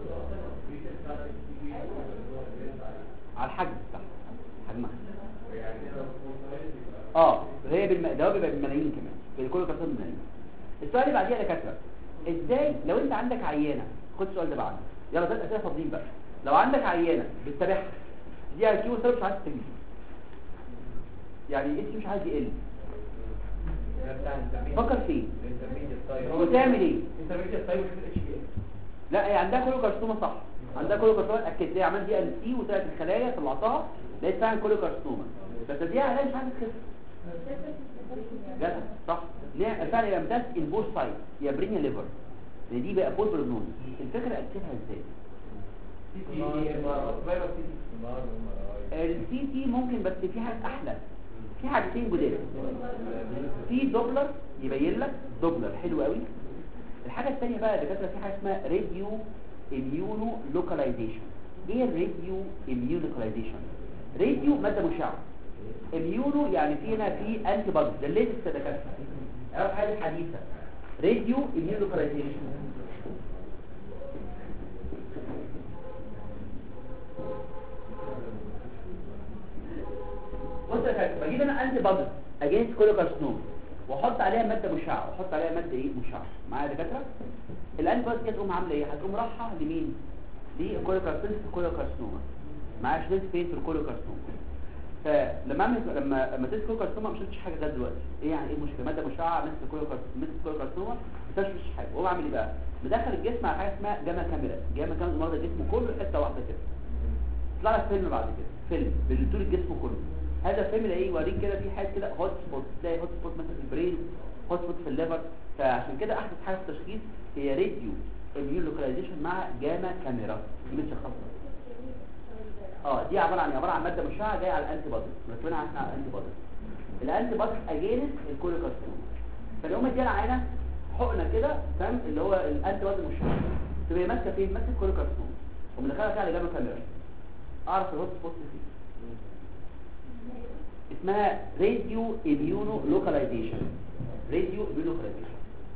S2: على الحجم بتاعها حجمها اه هي بالم... ده هو بيبقى بالملايين كمان بالكوليوكارسوما بالملايين السؤال اللي بعديها يا دكاتره ازاي لو انت عندك عيانه خد السؤال ده بقى عندك يلا ثلاث اسئله فاضيين بقى لو عندك عيانه بتتابعها دي على كيو سبب مش عايز تجي يعني انت مش عايز يقل فكر فيه وتعمل ايه لا هي عندها كولوكارسوما صح عندها كولوكارسوما اتاكد ليه عملت دي ان سي وطلعت الخلايا طلعتها لقيت فعلا كولوكارسوما بس دي علاج مش عايز تخف جدع صح ليه فعلا يبقى امتاز البوش سايت يا برينيا ليفر لان دي بقى بول برنون الفكره اكتبها ازاي السي تي ممكن بس في حاجه احلى في حاجتين جداد في دوبلر يبين لك دوبلر حلو قوي الحاجه الثانيه بقى يا دكاتره في حاجه اسمها راديو اميونو لوكاليزيشن ايه الراديو اميونو لوكاليزيشن راديو ماده مشعه اميونو يعني في هنا في انتي بودي ده الليتست يا دكاتره اول حاجه حديثه راديو اميونو لوكاليزيشن بص يا فندم بجيب انا انتي بودي اجينست كولوكارسنوم واحط عليها ماده مشعه واحط عليها ماده ايه مشعه معايا يا دكاتره الانتي بودي دي هتقوم عامله ايه هتقوم رايحه لمين للكولوكارسنوم الكولوكارسنوما معايا شلت فين في الكولوكارسنوما فلما اعمل لما لما تمسك كولوكارسنوما مش شفتش حاجه لغايه دلوقتي ايه يعني ايه المشكله ماده مشعه مثل الكولوكارسنوما مثل الكولوكارسنوما ما شفتش حاجه هو بعمل ايه بقى مدخل الجسم على حاجه اسمها جاما كاميرا جاما كاميرا مرضى الجسم كله حته واحده كده يطلع لك فيلم بعد كده فيلم بطول الجسم كله هذا الفيلم ده ايه يوريك كده في حاجه كده هوت سبوت تلاقي هوت سبوت مثلا في البرين هوت سبوت في الليفر فعشان كده احدث حاجه في التشخيص هي راديو اميون لوكاليزيشن مع جاما كاميرا دي بتشخصها اه دي عباره عن عباره عن ماده مشعه جايه على الانتي بودي مركبينها على الانتي بودي الانتي بودي اجينست الكوليكاستروما فاليوم دي العينه حقنه كده فاهم اللي هو الانتي بودي مشعه تبقى ماسكه فين ماسكه الكوليكاستروما ومدخلها فيها على جاما كاميرا اعرف الهوت سبوت فين اسمها راديو اميونو لوكاليزيشن راديو اميونو لوكاليزيشن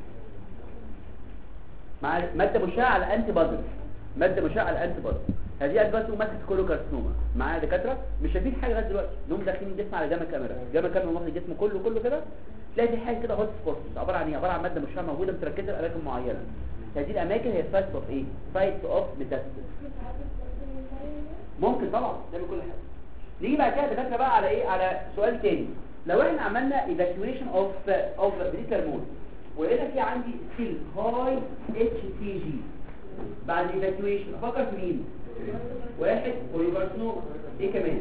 S2: مع ماده مشعه على انتي بودي ماده مشعه على انتي بودي هذه انتي ماسكه كولوكارسنوما معايا دكاتره مش شايفين حاجه لغايه دلوقتي انهم داخلين الجسم على جاما كاميرا جاما كاميرا واخد الجسم كله كله كده تلاقي في حاجه كده هوت سبوت عباره عن ايه عباره عن ماده مشعه موجوده متركزه في اماكن معينه هذه الاماكن هي سايتس اوف ايه سايتس اوف ميتاستاسيس ممكن طبعا تعمل كل حاجه نيجي بعد كده دكاتره بقى على ايه على سؤال تاني لو احنا عملنا evacuation of of بريتر مود ولقينا في عندي ستيل هاي اتش تي جي بعد evacuation افكر في مين واحد كوليبارسنوما ايه كمان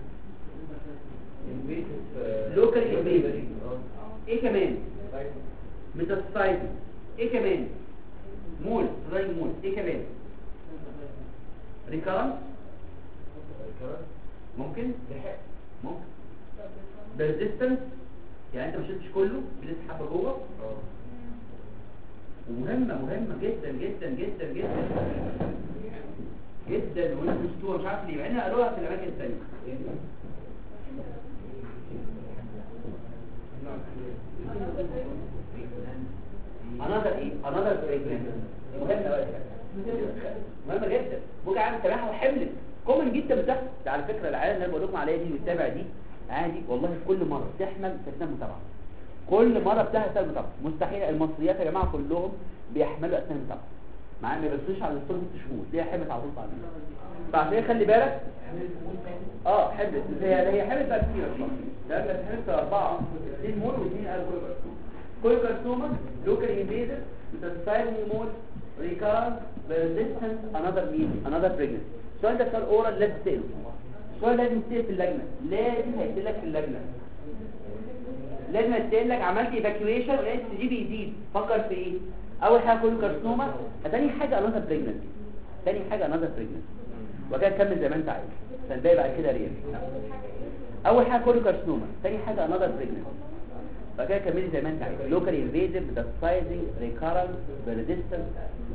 S2: لوكال انفيجن ايه كمان ميتاستايز ايه كمان مول راي مول ايه كمان ريكارنس ممكن ممكن بريزيستنس يعني انت ما شلتش كله لسه حبه جوه ومهمه مهمه جدا جدا جدا جدا جدا وانا مستوى مش عارف ليه مع انها قالوها في الاماكن الثانيه another ايه another pregnant مهم قوي مهمه جدا ممكن عامل تبعها وحملت كومن جدا بتحصل ده على فكره العيال اللي انا بقول لكم عليها دي اللي بتتابع دي عادي والله في كل مره بتحمل في اثناء المتابعه كل مره بتحمل اثناء المتابعه مستحيل المصريات يا جماعه كلهم بيحملوا اثناء المتابعه مع ما بيبصوش على الصوره ست شهور دي حملت على طول بعدين فعشان كده خلي بالك اه حملت هي هي حملت بقى كتير والله ده بس حملت اربعه اثنين مول واثنين الكول كل كارسوما لوكال انفيزر ميتاستايزنج مول ريكارد ريزيستنس انذر مين انذر بريجننت السؤال ده سؤال اورال لازم تساله السؤال لازم تسال في اللجنه لازم هيسالك في اللجنه لازم هيسال لك عملت ايفاكيويشن والاس جي بيزيد فكر في ايه اول حاجه كله كارسوما ثاني حاجه انذر بريجننت ثاني حاجه انذر بريجننت وكده كمل زي ما انت عايز عشان الباقي بعد كده ريال اول حاجه كله كارسوما ثاني حاجه انذر بريجننت بعد كده كملي زي ما انت عايز لوكال انفيزيف ميتاستايزنج ريكارنت ريزيستنس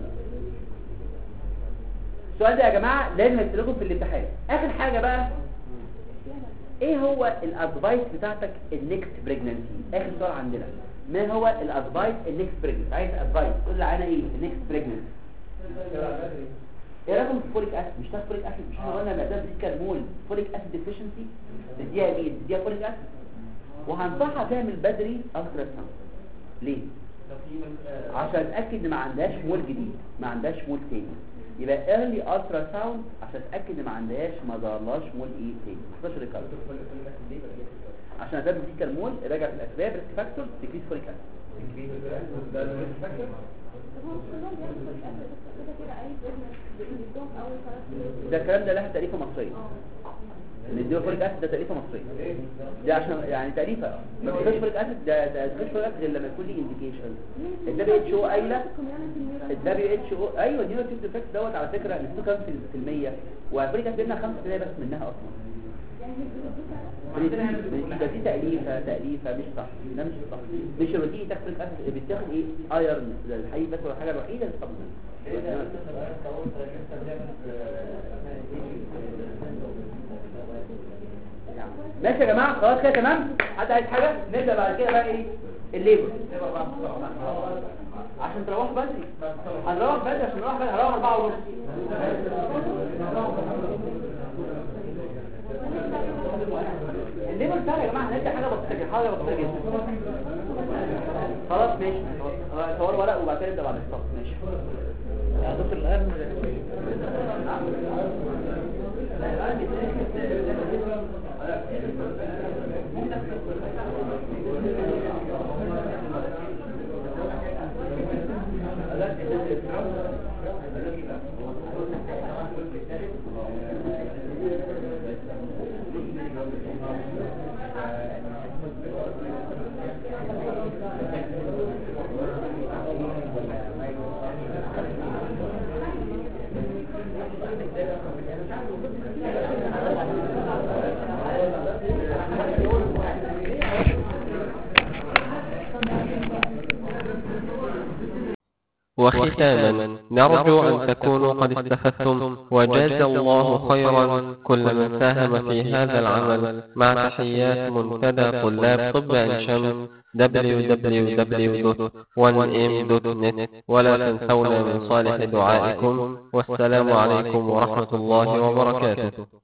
S2: السؤال ده يا جماعه لازم هيسالكم في الامتحان اخر حاجه بقى ايه هو الادفايس بتاعتك النكست بريجننسي اخر سؤال عندنا ما هو الادفايس النكست بريجننسي عايز ادفايس تقول لي انا ايه النكست بريجننسي ايه رقم الفوليك اسيد مش ده فوليك اسيد مش احنا قلنا ما ده بيتكلمون فوليك اسيد ديفيشنسي تديها مين تديها فوليك اسيد وهنصحها تعمل بدري الترا ساوند ليه عشان اتاكد ان ما عندهاش مول جديد ما عندهاش مول تاني يبقى ايرلي الترا ساوند عشان اتاكد ان ما عندهاش ما ظهرلاش مول ايه تاني ما حصلش ريكارد عشان اسبب دي المول راجع في الاسباب ريسك فاكتور تكريس فوليك اسيد ده الكلام ده لها تأليفة مصرية نديله فوليك اسيد ده تأليفة مصرية ده عشان يعني تأليفة ما بتخش فوليك اسيد ده ده تخش فوليك اسيد غير لما يكون لي انديكيشن الدبليو اتش او قايله الدبليو اتش او ايوه النيورو تيوب ديفكت دوت على فكره نسبته كام في المية والفوليك اسيد لنا 5% بس منها اصلا ده دي تأليفة تأليفة مش صح ده مش صح مش روتين تاخد فوليك اسيد بتاخد ايه ايرن الحقيقي بس هو الحاجه الوحيده اللي بتاخدها ماشي يا جماعه خلاص كده تمام حد عايز حاجه نبدا بعد كده بقى ايه الليبر عشان تروحوا بدري هنروح بدري عشان نروح بدري هنروح 4 ونص الليبر سهل يا جماعه هندي حاجه بسيطه كده حاجه بسيطه جدا خلاص ماشي خلاص صور ورق وبعد كده نبدا بعد الصف ماشي يا دكتور الان
S1: وختاما نرجو أن تكونوا قد استفدتم وجاز الله خيرا كل من ساهم في هذا العمل مع تحيات منتدى طلاب طب عين شمس www.1m.net ولا تنسونا من صالح دعائكم والسلام عليكم ورحمة الله وبركاته